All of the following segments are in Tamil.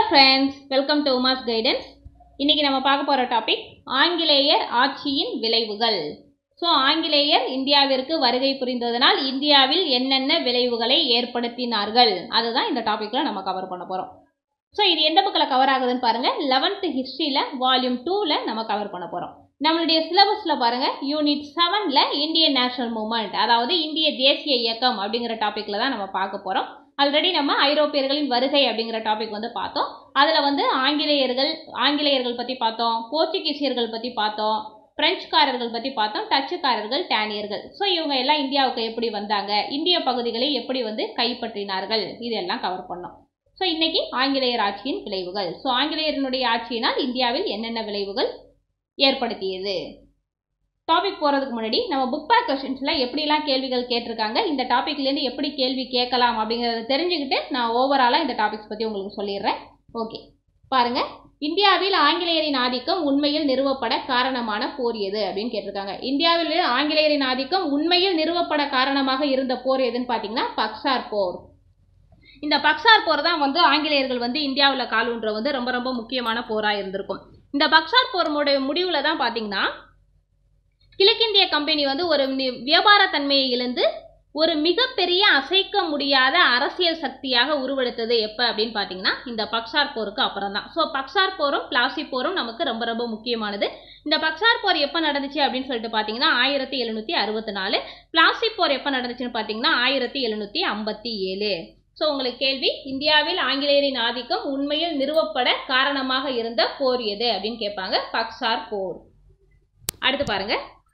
friends welcome to Uma's guidance இன்னைக்கு நம்ம பார்க்க போகிற டாபிக் ஆங்கிலேயர் ஆட்சியின் விளைவுகள் ஸோ ஆங்கிலேயர் இந்தியாவிற்கு வருகை புரிந்ததனால் இந்தியாவில் என்னென்ன விளைவுகளை ஏற்படுத்தினார்கள் அதுதான் இந்த டாப்பிக்கில் நம்ம கவர் பண்ண போகிறோம் ஸோ இது எந்த புக்கில் கவர் ஆகுதுன்னு பாருங்கள் லெவன்த்து ஹிஸ்ட்ரியில் வால்யூம் டூவில் நம்ம கவர் பண்ண போகிறோம் நம்மளுடைய சிலபஸில் பாருங்கள் யூனிட் செவனில் இந்தியன் நேஷனல் மூமெண்ட் அதாவது இந்திய தேசிய இயக்கம் அப்படிங்கிற டாப்பிக்கில் தான் நம்ம பார்க்க போகிறோம் ஆல்ரெடி நம்ம ஐரோப்பியர்களின் வருகை அப்படிங்கிற டாபிக் வந்து பார்த்தோம் அதில் வந்து ஆங்கிலேயர்கள் ஆங்கிலேயர்கள் பற்றி பார்த்தோம் போர்ச்சுகீசியர்கள் பற்றி பார்த்தோம் பிரெஞ்சுக்காரர்கள் பற்றி பார்த்தோம் டச்சுக்காரர்கள் டேனியர்கள் ஸோ இவங்க எல்லாம் இந்தியாவுக்கு எப்படி வந்தாங்க இந்திய பகுதிகளை எப்படி வந்து கைப்பற்றினார்கள் இதெல்லாம் கவர் பண்ணோம் ஸோ இன்னைக்கு ஆங்கிலேயர் ஆட்சியின் விளைவுகள் ஸோ ஆங்கிலேயரினுடைய ஆட்சியினால் இந்தியாவில் என்னென்ன விளைவுகள் ஏற்படுத்தியது டாபிக் போகிறதுக்கு முன்னாடி நம்ம புக் பேக் கொஷின்ஸில் எப்படிலாம் கேள்விகள் கேட்டிருக்காங்க இந்த டாப்பிக்லேருந்து எப்படி கேள்வி கேட்கலாம் அப்படிங்கிறத தெரிஞ்சுக்கிட்டு நான் ஓவராலாக இந்த டாபிக்ஸ் பற்றி உங்களுக்கு சொல்லிடுறேன் ஓகே பாருங்கள் இந்தியாவில் ஆங்கிலேயரின் ஆதிக்கம் உண்மையில் நிறுவப்பட காரணமான போர் எது அப்படின்னு கேட்டிருக்காங்க இந்தியாவில் ஆங்கிலேயரின் ஆதிக்கம் உண்மையில் நிறுவப்பட காரணமாக இருந்த போர் எதுன்னு பார்த்தீங்கன்னா பக்சார் போர் இந்த பக்சார் போர் தான் வந்து ஆங்கிலேயர்கள் வந்து இந்தியாவில் காலூன்ற வந்து ரொம்ப ரொம்ப முக்கியமான போராக இருந்திருக்கும் இந்த பக்சார் போரோட முடிவில் தான் பார்த்தீங்கன்னா கிழக்கிந்திய கம்பெனி வந்து ஒரு வியாபார தன்மையை இழந்து ஒரு மிகப்பெரிய அசைக்க முடியாத அரசியல் சக்தியாக உருவெடுத்தது எப்போ அப்படின்னு பார்த்தீங்கன்னா இந்த பக்சார் போருக்கு அப்புறம் தான் ஸோ பக்சார் போரும் பிளாசி போரும் நமக்கு ரொம்ப ரொம்ப முக்கியமானது இந்த பக்சார் போர் எப்போ நடந்துச்சு அப்படின்னு சொல்லிட்டு பார்த்தீங்கன்னா ஆயிரத்தி எழுநூற்றி அறுபத்தி நாலு பிளாசி போர் எப்போ நடந்துச்சுன்னு பார்த்தீங்கன்னா ஆயிரத்தி எழுநூற்றி ஐம்பத்தி ஏழு ஸோ உங்களுக்கு கேள்வி இந்தியாவில் ஆங்கிலேயரின் ஆதிக்கம் உண்மையில் நிறுவப்பட காரணமாக இருந்த போர் எது அப்படின்னு கேட்பாங்க பக்சார் போர் அடுத்து பாருங்க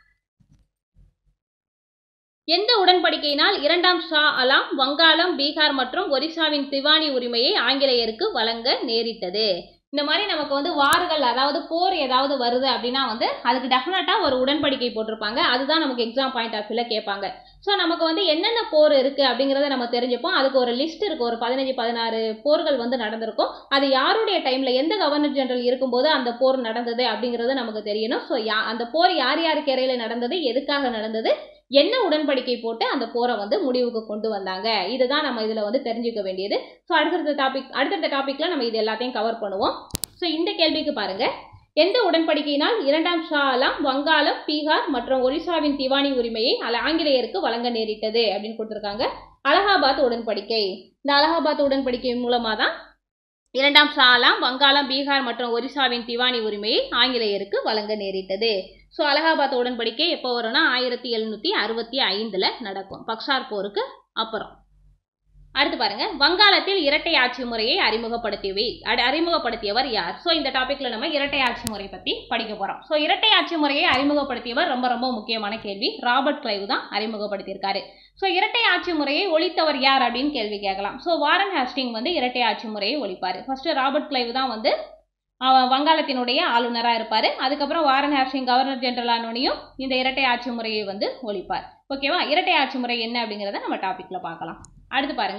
எந்த உடன்படிக்கையினால் இரண்டாம் ஷா அலாம் வங்காளம் பீகார் மற்றும் ஒரிசாவின் திவானி உரிமையை ஆங்கிலேயருக்கு வழங்க நேரிட்டது இந்த மாதிரி நமக்கு வந்து வார்கள் அதாவது போர் ஏதாவது வருது அப்படின்னா வந்து அதுக்கு டெஃபினட்டாக ஒரு உடன்படிக்கை போட்டிருப்பாங்க அதுதான் நமக்கு எக்ஸாம் பாயிண்ட் ஆஃப் வியூவில் கேட்பாங்க ஸோ நமக்கு வந்து என்னென்ன போர் இருக்குது அப்படிங்கிறத நம்ம தெரிஞ்சுப்போம் அதுக்கு ஒரு லிஸ்ட் இருக்குது ஒரு பதினஞ்சு பதினாறு போர்கள் வந்து நடந்திருக்கும் அது யாருடைய டைமில் எந்த கவர்னர் ஜெனரல் இருக்கும்போது அந்த போர் நடந்தது அப்படிங்கிறது நமக்கு தெரியணும் ஸோ யா அந்த போர் யார் யாருக்கு இடையில நடந்தது எதுக்காக நடந்தது என்ன உடன்படிக்கை போட்டு அந்த போரை வந்து முடிவுக்கு கொண்டு வந்தாங்க இதுதான் நம்ம இதில் வந்து தெரிஞ்சுக்க வேண்டியது ஸோ அடுத்தடுத்த டாபிக் அடுத்தடுத்த டாப்பிக்கில் நம்ம இது எல்லாத்தையும் கவர் பண்ணுவோம் ஸோ இந்த கேள்விக்கு பாருங்க எந்த உடன்படிக்கையினால் இரண்டாம் ஷா அலாம் வங்காளம் பீகார் மற்றும் ஒரிசாவின் திவானி உரிமையை ஆங்கிலேயருக்கு வழங்க நேரிட்டது அப்படின்னு கொடுத்துருக்காங்க அலகாபாத் உடன்படிக்கை இந்த அலகாபாத் உடன்படிக்கை மூலமாக தான் இரண்டாம் ஷா அலாம் வங்காளம் பீகார் மற்றும் ஒரிசாவின் திவானி உரிமையை ஆங்கிலேயருக்கு வழங்க நேரிட்டது ஸோ அலகாபாத் உடன்படிக்கை எப்போ வரும்னா ஆயிரத்தி எழுநூற்றி அறுபத்தி ஐந்தில் நடக்கும் பக்சார் போருக்கு அப்புறம் அடுத்து பாருங்க வங்காளத்தில் இரட்டை ஆட்சி முறையை அறிமுகப்படுத்தியவை அறிமுகப்படுத்தியவர் யார் ஸோ இந்த டாபிக்ல நம்ம இரட்டை ஆட்சி முறை பற்றி படிக்க போகிறோம் ஸோ இரட்டை ஆட்சி முறையை அறிமுகப்படுத்தியவர் ரொம்ப ரொம்ப முக்கியமான கேள்வி ராபர்ட் கிளைவ் தான் அறிமுகப்படுத்தியிருக்காரு ஸோ இரட்டை ஆட்சி முறையை ஒழித்தவர் யார் அப்படின்னு கேள்வி கேட்கலாம் ஸோ வாரன் ஹாஸ்டிங் வந்து இரட்டை ஆட்சி முறையை ஒழிப்பார் ஃபர்ஸ்ட் ராபர்ட் கிளைவ் தான் வந்து வங்காளத்தினுடைய ஆளுநராக இருப்பார் அதுக்கப்புறம் வாரன் ஹாஸ்டிங் கவர்னர் ஜெனரல் ஆனோனையும் இந்த இரட்டை ஆட்சி முறையை வந்து ஒழிப்பார் ஓகேவா இரட்டை ஆட்சி முறை என்ன அப்படிங்கிறத நம்ம டாப்பிக்கில் பார்க்கலாம் அடுத்து பாருங்க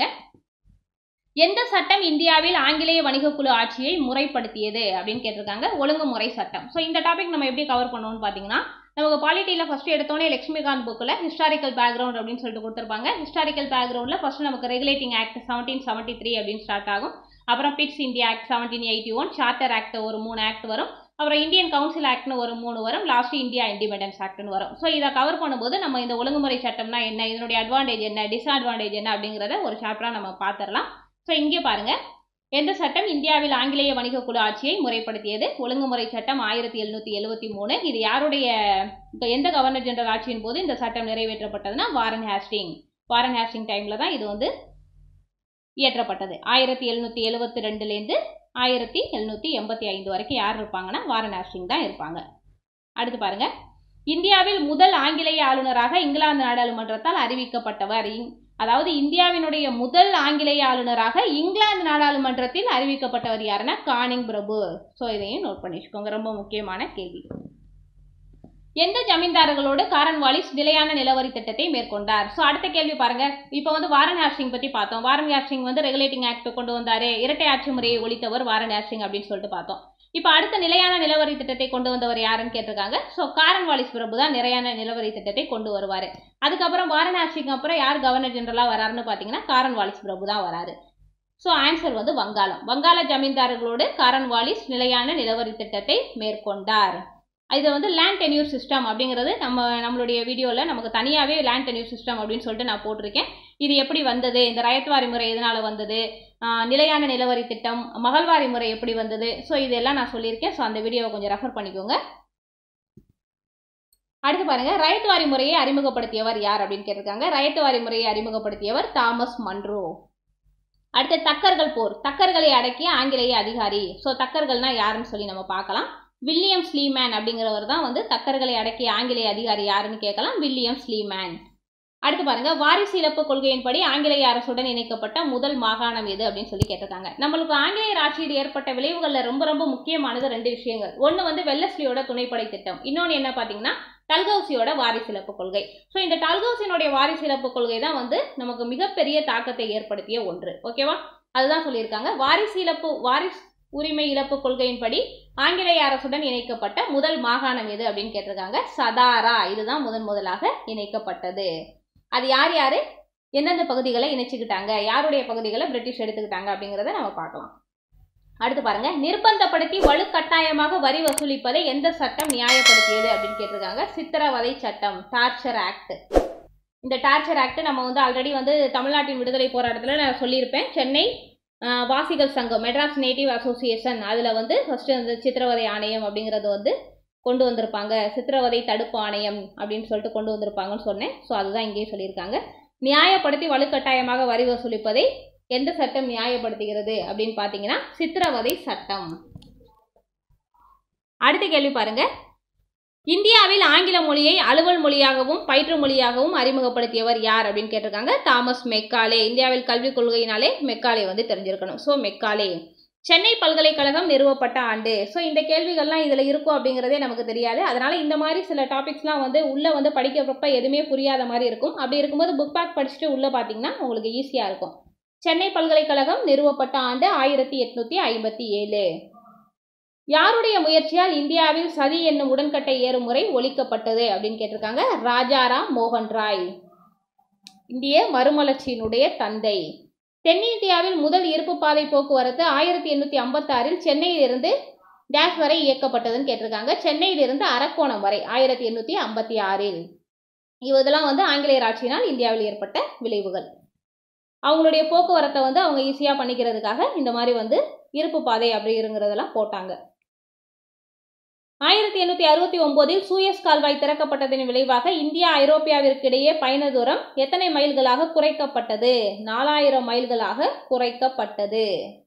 எந்த சட்டம் இந்தியாவில் ஆங்கிலேய வணிக குழு ஆட்சியை முறைப்படுத்தியது அப்படின்னு கேட்டிருக்காங்க ஒழுங்குமுறை சட்டம் ஸோ இந்த டாபிக் நம்ம எப்படி கவர் பண்ணுவோம்னு பார்த்தீங்கன்னா நமக்கு பாலிட்டியில் ஃபஸ்ட்டு எடுத்தோடனே லட்சுமிகாந்த் புக்கில் ஹிஸ்டாரிக்கல் பேக்ரவுண்ட் அப்படின்னு சொல்லிட்டு கொடுத்துருப்பாங்க ஹிஸ்டாரிக்கல் பேக்ரவுண்டில் ஃபஸ்ட்டு நமக்கு regulating act seventeen seventy three அப்படின்னு ஸ்டார்ட் ஆகும் அப்புறம் Pitt's India act seventeen eighty one charter act ஒரு மூணு ஆக்ட் வரும் அப்புறம் இந்தியன் கவுன்சில் ஆக்ட்னு ஒரு மூணு வரும் லாஸ்ட் இந்தியா இண்டிபெண்டன்ஸ் ஆக்ட்னு வரும் ஸோ இதை கவர் பண்ணும்போது நம்ம இந்த ஒழுங்குமுறை சட்டம்னா என்ன இதனுடைய அட்வான்டேஜ் என்ன டிஸ்அட்வான்டேஜ் என்ன அப்படிங்கிறத ஒரு சாப்டராக நம்ம பார்த்துடலாம் ஸோ இங்கே பாருங்கள் எந்த சட்டம் இந்தியாவில் ஆங்கிலேய வணிக குழு ஆட்சியை முறைப்படுத்தியது ஒழுங்குமுறை சட்டம் ஆயிரத்தி எழுநூற்றி எழுபத்தி மூணு இது யாருடைய எந்த கவர்னர் ஜெனரல் ஆட்சியின் போது இந்த சட்டம் நிறைவேற்றப்பட்டதுன்னா வாரன் ஹேஸ்டிங் வாரன் ஹேஸ்டிங் டைமில் தான் இது வந்து இயற்றப்பட்டது ஆயிரத்தி எழுநூற்றி எழுபத்தி ரெண்டுலேருந்து ஆயிரத்தி எழுநூற்றி எண்பத்தி ஐந்து வரைக்கும் யார் இருப்பாங்கன்னா வாரணாசிங் தான் இருப்பாங்க அடுத்து பாருங்க இந்தியாவில் முதல் ஆங்கிலேய ஆளுநராக இங்கிலாந்து நாடாளுமன்றத்தால் அறிவிக்கப்பட்டவர் அதாவது இந்தியாவினுடைய முதல் ஆங்கிலேய ஆளுநராக இங்கிலாந்து நாடாளுமன்றத்தில் அறிவிக்கப்பட்டவர் யாருன்னா கானிங் பிரபு ஸோ இதையும் நோட் பண்ணி வச்சுக்கோங்க ரொம்ப முக்கியமான கேள்வி எந்த ஜமீன்தாரர்களோடு காரன் வாலிஸ் நிலையான நிலவரி திட்டத்தை மேற்கொண்டார் ஸோ அடுத்த கேள்வி பாருங்க இப்போ வந்து வாரன் ஹாஸ்டிங் பற்றி பார்த்தோம் வாரன் ஹாஸ்டிங் வந்து ரெகுலேட்டிங் ஆக்ட் கொண்டு வந்தாரு இரட்டை ஆட்சி முறையை ஒழித்தவர் வாரன் ஹாஸ்டிங் அப்படின்னு சொல்லிட்டு பார்த்தோம் இப்போ அடுத்த நிலையான நிலவரி திட்டத்தை கொண்டு வந்தவர் யாருன்னு கேட்டிருக்காங்க ஸோ காரன் வாலிஸ் பிரபு தான் நிலையான நிலவரி திட்டத்தை கொண்டு வருவார் அதுக்கப்புறம் வாரணாசிக்கு அப்புறம் யார் கவர்னர் ஜெனரலாக வராருன்னு பார்த்தீங்கன்னா காரன் வாலிஸ் பிரபு தான் வராரு ஸோ ஆன்சர் வந்து வங்காளம் வங்காள ஜமீன்தார்களோடு காரன் வாலிஸ் நிலையான நிலவரி திட்டத்தை மேற்கொண்டார் இது வந்து லேண்ட் டென்யூர் சிஸ்டம் அப்படிங்கிறது நம்ம நம்மளுடைய வீடியோவில் நமக்கு தனியாகவே லேண்ட் டென்யூர் சிஸ்டம் அப்படின்னு சொல்லிட்டு நான் போட்டிருக்கேன் இது எப்படி வந்தது இந்த ரயத்வாரி முறை எதனால் வந்தது ஆஹ் நிலையான நிலவரி திட்டம் மகள்வாரி முறை எப்படி வந்தது ஸோ இதெல்லாம் நான் சொல்லியிருக்கேன் ஸோ அந்த வீடியோவை கொஞ்சம் ரெஃபர் பண்ணிக்கோங்க அடுத்து பாருங்க ரயத்வாரி முறையை அறிமுகப்படுத்தியவர் யார் அப்படின்னு கேட்டிருக்காங்க ரயத்வாரி முறையை அறிமுகப்படுத்தியவர் தாமஸ் மன்ரோ அடுத்து தக்கர்கள் போர் தக்கர்களை அடக்கிய ஆங்கிலேய அதிகாரி ஸோ தக்கர்கள்னா யாருன்னு சொல்லி நம்ம பார்க்கலாம் வில்லியம் ஸ்லீமேன் அப்படிங்கிறவர் தான் வந்து தக்கர்களை அடக்கிய ஆங்கிலேய அதிகாரி யாருன்னு கேட்கலாம் வில்லியம் ஸ்லீமேன் அடுத்து பாருங்க வாரிசு இழப்பு கொள்கையின்படி ஆங்கிலேய அரசுடன் இணைக்கப்பட்ட முதல் மாகாணம் எது அப்படின்னு சொல்லி கேட்டிருக்காங்க நம்மளுக்கு ஆங்கிலேயர் ஆட்சியில் ஏற்பட்ட விளைவுகளில் ரொம்ப ரொம்ப முக்கியமானது ரெண்டு விஷயங்கள் ஒன்று வந்து வெள்ளஸ்லியோட துணைப்படை திட்டம் இன்னொன்று என்ன பார்த்தீங்கன்னா டல்கௌசியோட வாரிசு இழப்பு கொள்கை ஸோ இந்த டல்கௌசியினுடைய வாரிசு இழப்பு கொள்கை தான் வந்து நமக்கு மிகப்பெரிய தாக்கத்தை ஏற்படுத்திய ஒன்று ஓகேவா அதுதான் சொல்லியிருக்காங்க வாரிசு இழப்பு வாரிசு உரிமை இழப்பு கொள்கையின்படி ஆங்கிலேய அரசுடன் இணைக்கப்பட்ட முதல் மாகாணம் எது அப்படின்னு கேட்டிருக்காங்க சதாரா இதுதான் முதன் முதலாக இணைக்கப்பட்டது அது யார் யார் எந்தெந்த பகுதிகளை இணைச்சுக்கிட்டாங்க யாருடைய பகுதிகளை பிரிட்டிஷ் எடுத்துக்கிட்டாங்க அப்படிங்கிறத நம்ம பார்க்கலாம் அடுத்து பாருங்க நிர்பந்தப்படுத்தி வலுக்கட்டாயமாக வரி வசூலிப்பதை எந்த சட்டம் நியாயப்படுத்தியது அப்படின்னு கேட்டிருக்காங்க சித்திரவதை சட்டம் டார்ச்சர் ஆக்ட் இந்த டார்ச்சர் ஆக்ட் நம்ம வந்து ஆல்ரெடி வந்து தமிழ்நாட்டின் விடுதலை போராட்டத்தில் நான் சொல்லியிருப்பேன் சென்னை ஆஹ், வாசிகள் சங்கம் மெட்ராஸ் நேட்டிவ் அசோசியேஷன் அதில் வந்து ஃபஸ்ட்டு வந்து சித்திரவதை ஆணையம் அப்படிங்கிறது வந்து கொண்டு வந்திருப்பாங்க சித்திரவதை தடுப்பு ஆணையம் அப்படின்னு சொல்லிட்டு கொண்டு வந்திருப்பாங்கன்னு சொன்னேன் ஸோ அதுதான் இங்கேயும் சொல்லியிருக்காங்க நியாயப்படுத்தி வலுக்கட்டாயமாக வரி வசூலிப்பதை எந்த சட்டம் நியாயப்படுத்துகிறது அப்படின்னு பார்த்தீங்கன்னா சித்திரவதை சட்டம் அடுத்த கேள்வி பாருங்க இந்தியாவில் ஆங்கில மொழியை அலுவல் மொழியாகவும் பயிற்று மொழியாகவும் அறிமுகப்படுத்தியவர் யார் அப்படின்னு கேட்டிருக்காங்க தாமஸ் மெக்காலே இந்தியாவில் கல்விக் கொள்கையினாலே மெக்காலே வந்து தெரிஞ்சிருக்கணும் ஸோ மெக்காலே சென்னை பல்கலைக்கழகம் நிறுவப்பட்ட ஆண்டு ஸோ இந்த கேள்விகள்லாம் இதில் இருக்கும் அப்படிங்கிறதே நமக்கு தெரியாது அதனால இந்த மாதிரி சில டாபிக்ஸ்லாம் வந்து உள்ளே வந்து படிக்கிறப்ப எதுவுமே புரியாத மாதிரி இருக்கும் அப்படி இருக்கும்போது புக் பேக் படிச்சுட்டு உள்ளே பார்த்தீங்கன்னா உங்களுக்கு ஈஸியாக இருக்கும் சென்னை பல்கலைக்கழகம் நிறுவப்பட்ட ஆண்டு ஆயிரத்தி எட்நூத்தி ஐம்பத்தி ஏழு யாருடைய முயற்சியால் இந்தியாவில் சதி என்னும் உடன்கட்டை ஏறும் முறை ஒழிக்கப்பட்டது அப்படின்னு கேட்டிருக்காங்க ராஜாராம் மோகன் ராய் இந்திய மறுமலர்ச்சியினுடைய தந்தை தென்னிந்தியாவில் முதல் இருப்பு பாதை போக்குவரத்து ஆயிரத்தி எண்ணூற்றி ஐம்பத்தாறில் சென்னையிலிருந்து டேஷ் வரை இயக்கப்பட்டதுன்னு கேட்டிருக்காங்க சென்னையிலிருந்து அரக்கோணம் வரை ஆயிரத்தி எண்ணூற்றி ஐம்பத்தி ஆறில் இதெல்லாம் வந்து ஆங்கிலேயர் ஆட்சியினால் இந்தியாவில் ஏற்பட்ட விளைவுகள் அவங்களுடைய போக்குவரத்தை வந்து அவங்க ஈஸியாக பண்ணிக்கிறதுக்காக இந்த மாதிரி வந்து இருப்பு பாதை அப்படிங்கிறதெல்லாம் போட்டாங்க ஆயிரத்தி எண்ணூற்றி அறுபத்தி ஒம்போதில் சூயஸ் கால்வாய் திறக்கப்பட்டதன் விளைவாக இந்தியா ஐரோப்பியாவிற்கு இடையே பயண தூரம் எத்தனை மைல்களாக குறைக்கப்பட்டது நாலாயிரம் மைல்களாக குறைக்கப்பட்டது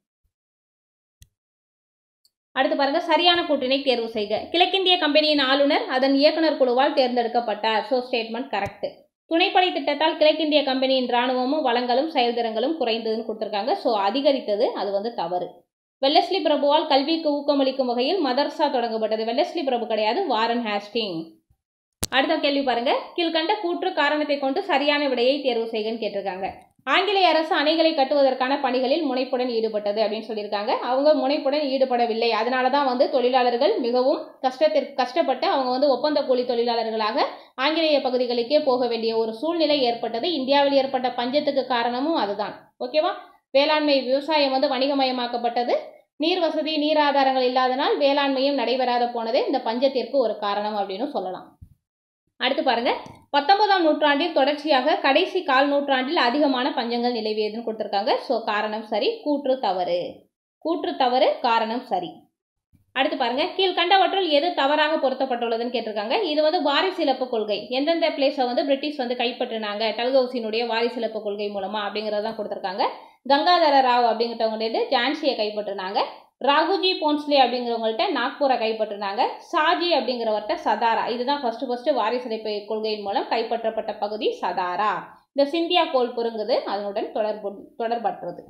அடுத்து பாருங்க சரியான கூட்டினை தேர்வு செய்க கிழக்கிந்திய கம்பெனியின் ஆளுநர் அதன் இயக்குனர் குழுவால் தேர்ந்தெடுக்கப்பட்டார் ஸோ ஸ்டேட்மெண்ட் கரெக்ட் துணைப்படை திட்டத்தால் கிழக்கிந்திய கம்பெனியின் ராணுவமும் வளங்களும் செயல்திறங்களும் குறைந்ததுன்னு கொடுத்துருக்காங்க ஸோ அதிகரித்தது அது வந்து தவறு வெல்லஸ்லி பிரபுவால் கல்விக்கு ஊக்கமளிக்கும் வகையில் மதர்சா தொடங்கப்பட்டது வெல்லஸ்லி பிரபு கிடையாது வாரன் ஹேஸ்டிங் அடுத்த கேள்வி பாருங்க கீழ்கண்ட கூற்று காரணத்தை கொண்டு சரியான விடையை தேர்வு செய்கன்னு கேட்டிருக்காங்க ஆங்கிலேய அரசு அணைகளை கட்டுவதற்கான பணிகளில் முனைப்புடன் ஈடுபட்டது அப்படின்னு சொல்லியிருக்காங்க அவங்க முனைப்புடன் ஈடுபடவில்லை அதனால தான் வந்து தொழிலாளர்கள் மிகவும் கஷ்டத்திற்கு கஷ்டப்பட்டு அவங்க வந்து ஒப்பந்த கூலி தொழிலாளர்களாக ஆங்கிலேய பகுதிகளுக்கே போக வேண்டிய ஒரு சூழ்நிலை ஏற்பட்டது இந்தியாவில் ஏற்பட்ட பஞ்சத்துக்கு காரணமும் அதுதான் ஓகேவா வேளாண்மை விவசாயம் வந்து வணிகமயமாக்கப்பட்டது நீர் வசதி நீர் ஆதாரங்கள் இல்லாதனால் வேளாண்மையும் நடைபெறாத போனது இந்த பஞ்சத்திற்கு ஒரு காரணம் அப்படின்னு சொல்லலாம் அடுத்து பாருங்க பத்தொன்பதாம் நூற்றாண்டில் தொடர்ச்சியாக கடைசி கால் நூற்றாண்டில் அதிகமான பஞ்சங்கள் நிலவியதுன்னு கொடுத்துருக்காங்க ஸோ காரணம் சரி கூற்று தவறு கூற்று தவறு காரணம் சரி அடுத்து பாருங்க கீழ்கண்டவற்றுள் எது தவறாக பொருத்தப்பட்டுள்ளதுன்னு கேட்டிருக்காங்க இது வந்து வாரிசிலப்பு கொள்கை எந்தெந்த பிளேஸை வந்து பிரிட்டிஷ் வந்து கைப்பற்றினாங்க டல்கௌசினுடைய வாரிசிலப்பு கொள்கை மூலமா அப்படிங்கிறதான் கொடுத்துருக்காங்க கங்காதர ராவ் அப்படிங்கிறவங்க ஜான்சியை கைப்பற்றினாங்க ராகுஜி போன்ஸ்லே அப்படிங்கிறவங்கள்ட்ட நாக்பூரை கைப்பற்றினாங்க சாஜி அப்படிங்கிறவர்கிட்ட சதாரா இதுதான் ஃபர்ஸ்ட் ஃபர்ஸ்ட் வாரிசிலைப்பு கொள்கையின் மூலம் கைப்பற்றப்பட்ட பகுதி சதாரா இந்த சிந்தியா கோல் பொருங்குது அதனுடன் தொடர்பு தொடர்பற்றது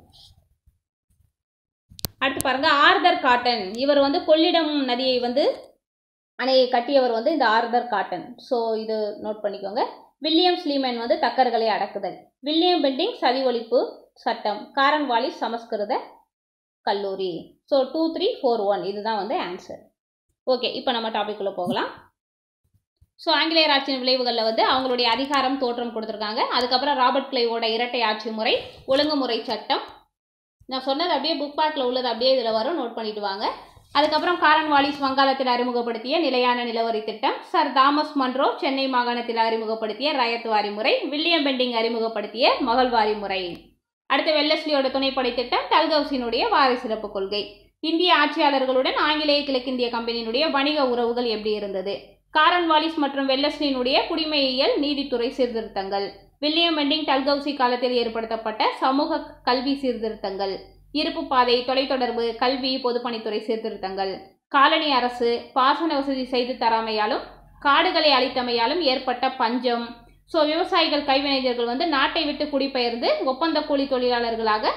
அடுத்து பாருங்க ஆர்தர் காட்டன் இவர் வந்து கொள்ளிடம் நதியை வந்து அணையை கட்டியவர் வந்து இந்த ஆர்தர் காட்டன் ஸோ இது நோட் பண்ணிக்கோங்க வில்லியம் ஸ்லீமன் வந்து தக்கர்களை அடக்குதல் வில்லியம் பெண்டிங் சதி ஒழிப்பு சட்டம் காரன் வாலிஸ் சமஸ்கிருத கல்லூரி so two three four one இதுதான் வந்து ஆன்சர் ஓகே இப்போ நம்ம டாபிக் உள்ள போகலாம் ஸோ ஆங்கிலேயர் ஆட்சியின் விளைவுகளில் வந்து அவங்களுடைய அதிகாரம் தோற்றம் கொடுத்துருக்காங்க அதுக்கப்புறம் ராபர்ட் கிளைவோட இரட்டை ஆட்சி முறை ஒழுங்குமுறை சட்டம் நான் சொன்னது அப்படியே புக் பேக்கில் உள்ளது அப்படியே இதில் வரும் நோட் பண்ணிட்டு வாங்க அதுக்கப்புறம் காரன் வாலிஸ் வங்காளத்தில் அறிமுகப்படுத்திய நிலையான நிலவரி திட்டம் சர் தாமஸ் மன்ரோ சென்னை மாகாணத்தில் அறிமுகப்படுத்திய ரயத் வாரி முறை வில்லியம் பெண்டிங் அறிமுகப்படுத்திய மகள்வாரி முறை அடுத்து வெல்லஸ்லியோட துணைப்படை திட்டம் டல்கவுசினுடைய வாரி சிறப்பு கொள்கை இந்திய ஆட்சியாளர்களுடன் ஆங்கிலேய கிழக்கிந்திய கம்பெனியினுடைய வணிக உறவுகள் எப்படி இருந்தது காரன் வாலிஸ் மற்றும் வெல்லஸ்லியினுடைய குடிமையியல் நீதித்துறை சீர்திருத்தங்கள் வில்லியம் பெண்டிங் டல்கவுசி காலத்தில் ஏற்படுத்தப்பட்ட சமூக கல்வி சீர்திருத்தங்கள் இருப்பு பாதை தொலைத்தொடர்பு கல்வி பொதுப்பணித்துறை சீர்திருத்தங்கள் காலனி அரசு பாசன வசதி செய்து தராமையாலும் காடுகளை அழித்தமையாலும் ஏற்பட்ட பஞ்சம் ஸோ விவசாயிகள் கைவினைஞர்கள் வந்து நாட்டை விட்டு குடிபெயர்ந்து ஒப்பந்த கூலி தொழிலாளர்களாக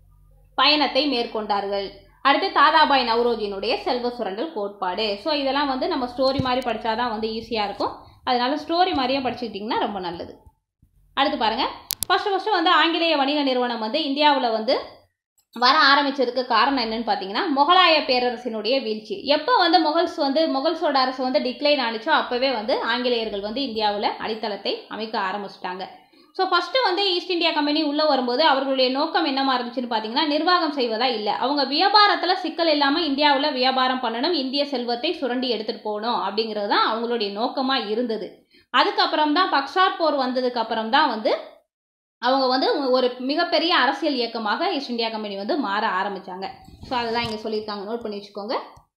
பயணத்தை மேற்கொண்டார்கள் அடுத்து தாதாபாய் நவ்ரோஜினுடைய செல்வ சுரண்டல் கோட்பாடு ஸோ இதெல்லாம் வந்து நம்ம ஸ்டோரி மாதிரி படித்தாதான் வந்து ஈஸியாக இருக்கும் அதனால ஸ்டோரி மாதிரியே படிச்சுக்கிட்டிங்கன்னா ரொம்ப நல்லது அடுத்து பாருங்கள் ஃபஸ்ட்டு ஃபஸ்ட்டு வந்து ஆங்கிலேய வணிக நிறுவனம் வந்து இந்தியாவில் வந்து வர ஆரம்பித்ததுக்கு காரணம் என்னன்னு பார்த்தீங்கன்னா முகலாய பேரரசினுடைய வீழ்ச்சி எப்போ வந்து முகல்ஸ் வந்து முகல்ஸோட அரசு வந்து டிக்ளைன் ஆனிச்சோ அப்போவே வந்து ஆங்கிலேயர்கள் வந்து இந்தியாவில் அடித்தளத்தை அமைக்க ஆரம்பிச்சிட்டாங்க ஸோ ஃபஸ்ட்டு வந்து ஈஸ்ட் இந்தியா கம்பெனி உள்ளே வரும்போது அவர்களுடைய நோக்கம் என்னமா இருந்துச்சுன்னு பார்த்தீங்கன்னா நிர்வாகம் செய்வதா இல்லை அவங்க வியாபாரத்தில் சிக்கல் இல்லாமல் இந்தியாவில் வியாபாரம் பண்ணணும் இந்திய செல்வத்தை சுரண்டி எடுத்துகிட்டு போகணும் அப்படிங்கிறது தான் அவங்களுடைய நோக்கமாக இருந்தது அதுக்கப்புறம் தான் பக்சார் போர் வந்ததுக்கு அப்புறம் தான் வந்து அவங்க வந்து ஒரு மிகப்பெரிய அரசியல் இயக்கமாக ஈஸ்ட் இந்தியா கம்பெனி வந்து மாற ஆரம்பித்தாங்க ஸோ அதுதான் இங்கே சொல்லியிருக்காங்க நோட் பண்ணி வச்சுக்கோங்க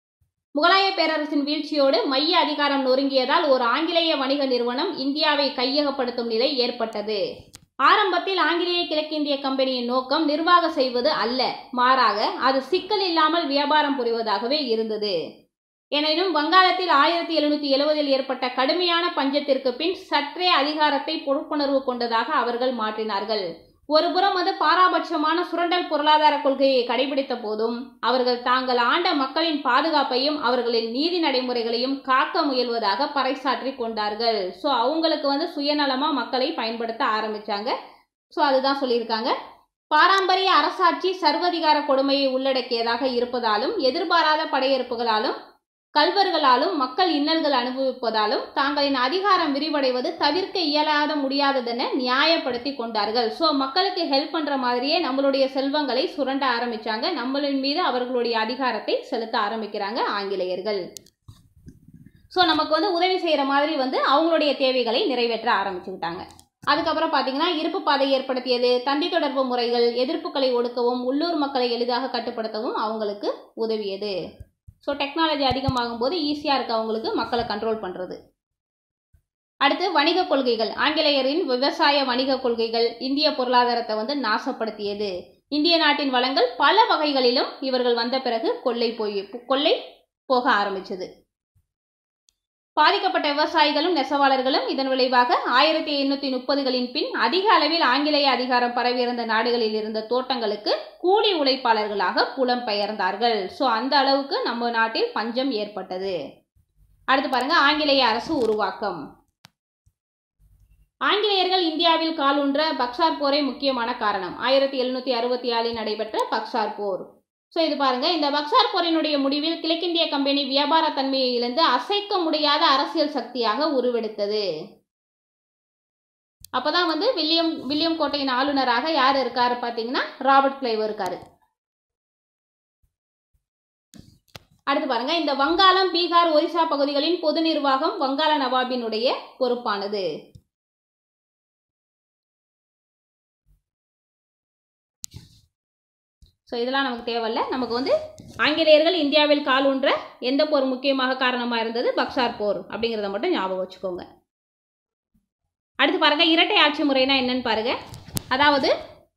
முகலாய பேரரசின் வீழ்ச்சியோடு மைய அதிகாரம் நொறுங்கியதால் ஒரு ஆங்கிலேய வணிக நிறுவனம் இந்தியாவை கையகப்படுத்தும் நிலை ஏற்பட்டது ஆரம்பத்தில் ஆங்கிலேய கிழக்கிந்திய கம்பெனியின் நோக்கம் நிர்வாக செய்வது அல்ல மாறாக அது சிக்கல் இல்லாமல் வியாபாரம் புரிவதாகவே இருந்தது எனினும் வங்காளத்தில் ஆயிரத்தி எழுநூற்றி எழுவதில் ஏற்பட்ட கடுமையான பஞ்சத்திற்கு பின் சற்றே அதிகாரத்தை பொறுப்புணர்வு கொண்டதாக அவர்கள் மாற்றினார்கள் ஒருபுறம் வந்து பாராபட்சமான சுரண்டல் பொருளாதார கொள்கையை கடைபிடித்த போதும் அவர்கள் தாங்கள் ஆண்ட மக்களின் பாதுகாப்பையும் அவர்களின் நீதி நடைமுறைகளையும் காக்க முயல்வதாக பறைசாற்றி கொண்டார்கள் ஸோ அவங்களுக்கு வந்து சுயநலமாக மக்களை பயன்படுத்த ஆரம்பித்தாங்க ஸோ அதுதான் சொல்லியிருக்காங்க பாரம்பரிய அரசாட்சி சர்வதிகார கொடுமையை உள்ளடக்கியதாக இருப்பதாலும் எதிர்பாராத படையெடுப்புகளாலும் கல்வர்களாலும் மக்கள் இன்னல்கள் அனுபவிப்பதாலும் தாங்களின் அதிகாரம் விரிவடைவது தவிர்க்க இயலாத முடியாததென நியாயப்படுத்தி கொண்டார்கள் ஸோ மக்களுக்கு ஹெல்ப் பண்ணுற மாதிரியே நம்மளுடைய செல்வங்களை சுரண்ட ஆரம்பித்தாங்க நம்மளின் மீது அவர்களுடைய அதிகாரத்தை செலுத்த ஆரம்பிக்கிறாங்க ஆங்கிலேயர்கள் ஸோ நமக்கு வந்து உதவி செய்கிற மாதிரி வந்து அவங்களுடைய தேவைகளை நிறைவேற்ற ஆரம்பிச்சுக்கிட்டாங்க அதுக்கப்புறம் பார்த்தீங்கன்னா இருப்பு பாதை ஏற்படுத்தியது தந்தி தொடர்பு முறைகள் எதிர்ப்புகளை ஒடுக்கவும் உள்ளூர் மக்களை எளிதாக கட்டுப்படுத்தவும் அவங்களுக்கு உதவியது ஸோ டெக்னாலஜி அதிகமாகும் போது ஈஸியாக இருக்குது அவங்களுக்கு மக்களை கண்ட்ரோல் பண்ணுறது அடுத்து வணிக கொள்கைகள் ஆங்கிலேயரின் விவசாய வணிக கொள்கைகள் இந்திய பொருளாதாரத்தை வந்து நாசப்படுத்தியது இந்திய நாட்டின் வளங்கள் பல வகைகளிலும் இவர்கள் வந்த பிறகு கொள்ளை போய் கொள்ளை போக ஆரம்பிச்சது பாதிக்கப்பட்ட விவசாயிகளும் நெசவாளர்களும் இதன் விளைவாக ஆயிரத்தி எண்ணூற்றி முப்பதுகளின் பின் அதிக அளவில் ஆங்கிலேய அதிகாரம் பரவியிருந்த நாடுகளில் இருந்த தோட்டங்களுக்கு கூலி உழைப்பாளர்களாக புலம்பெயர்ந்தார்கள் ஸோ அந்த அளவுக்கு நம்ம நாட்டில் பஞ்சம் ஏற்பட்டது அடுத்து பாருங்க ஆங்கிலேய அரசு உருவாக்கம் ஆங்கிலேயர்கள் இந்தியாவில் காலூன்ற பக்சார் போரே முக்கியமான காரணம் ஆயிரத்தி எழுநூற்றி அறுபத்தி ஆறில் நடைபெற்ற பக்சார் போர் ஸோ இது பாருங்க இந்த பக்சார் போரினுடைய முடிவில் கிழக்கிந்திய கம்பெனி வியாபார தன்மையை இழந்து அசைக்க முடியாத அரசியல் சக்தியாக உருவெடுத்தது அப்பதான் வந்து வில்லியம் வில்லியம் கோட்டையின் ஆளுநராக யார் இருக்காரு பார்த்தீங்கன்னா ராபர்ட் கிளைவ் இருக்காரு அடுத்து பாருங்க இந்த வங்காளம் பீகார் ஒரிசா பகுதிகளின் பொது நிர்வாகம் வங்காள நவாபினுடைய பொறுப்பானது ஸோ இதெல்லாம் நமக்கு தேவையில்ல நமக்கு வந்து ஆங்கிலேயர்கள் இந்தியாவில் கால் ஊன்ற எந்த போர் முக்கியமாக காரணமாக இருந்தது பக்சார் போர் அப்படிங்கிறத மட்டும் ஞாபகம் வச்சுக்கோங்க அடுத்து பாருங்க இரட்டை ஆட்சி முறைனா என்னன்னு பாருங்க அதாவது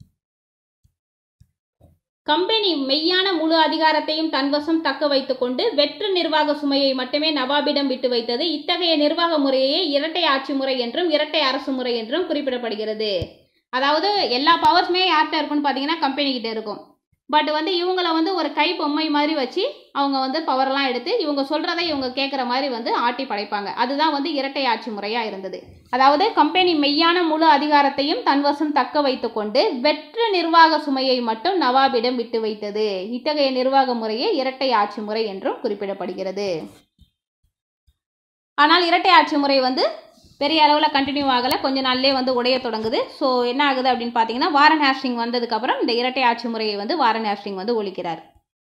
கம்பெனி மெய்யான முழு அதிகாரத்தையும் தன்வசம் தக்க வைத்துக்கொண்டு வெற்று நிர்வாக சுமையை மட்டுமே நவாபிடம் விட்டு வைத்தது இத்தகைய நிர்வாக முறையே இரட்டை ஆட்சி முறை என்றும் இரட்டை அரசு முறை என்றும் குறிப்பிடப்படுகிறது அதாவது எல்லா பவர்ஸுமே யார்கிட்ட இருக்குன்னு பார்த்தீங்கன்னா கம்பெனி கிட்ட இருக்கும் பட் வந்து இவங்கள வந்து ஒரு கை பொம்மை மாதிரி வச்சு அவங்க வந்து பவர்லாம் எடுத்து இவங்க சொல்கிறத இவங்க கேட்குற மாதிரி வந்து ஆட்டி படைப்பாங்க அதுதான் வந்து இரட்டை ஆட்சி முறையாக இருந்தது அதாவது கம்பெனி மெய்யான முழு அதிகாரத்தையும் தன்வசம் தக்க வைத்துக்கொண்டு வெற்று நிர்வாக சுமையை மட்டும் நவாபிடம் விட்டு வைத்தது இத்தகைய நிர்வாக முறையே இரட்டை ஆட்சி முறை என்றும் குறிப்பிடப்படுகிறது ஆனால் இரட்டை ஆட்சி முறை வந்து பெரிய அளவில் கண்டினியூ ஆகலை கொஞ்ச நாள்லேயே வந்து உடைய தொடங்குது ஸோ என்ன ஆகுது அப்படின்னு பார்த்தீங்கன்னா வாரன் ஹேஸ்டிங் வந்ததுக்கப்புறம் இந்த இரட்டை ஆட்சி முறையை வந்து வாரன் ஹேஸ்டிங் வந்து ஒழிக்கிறார்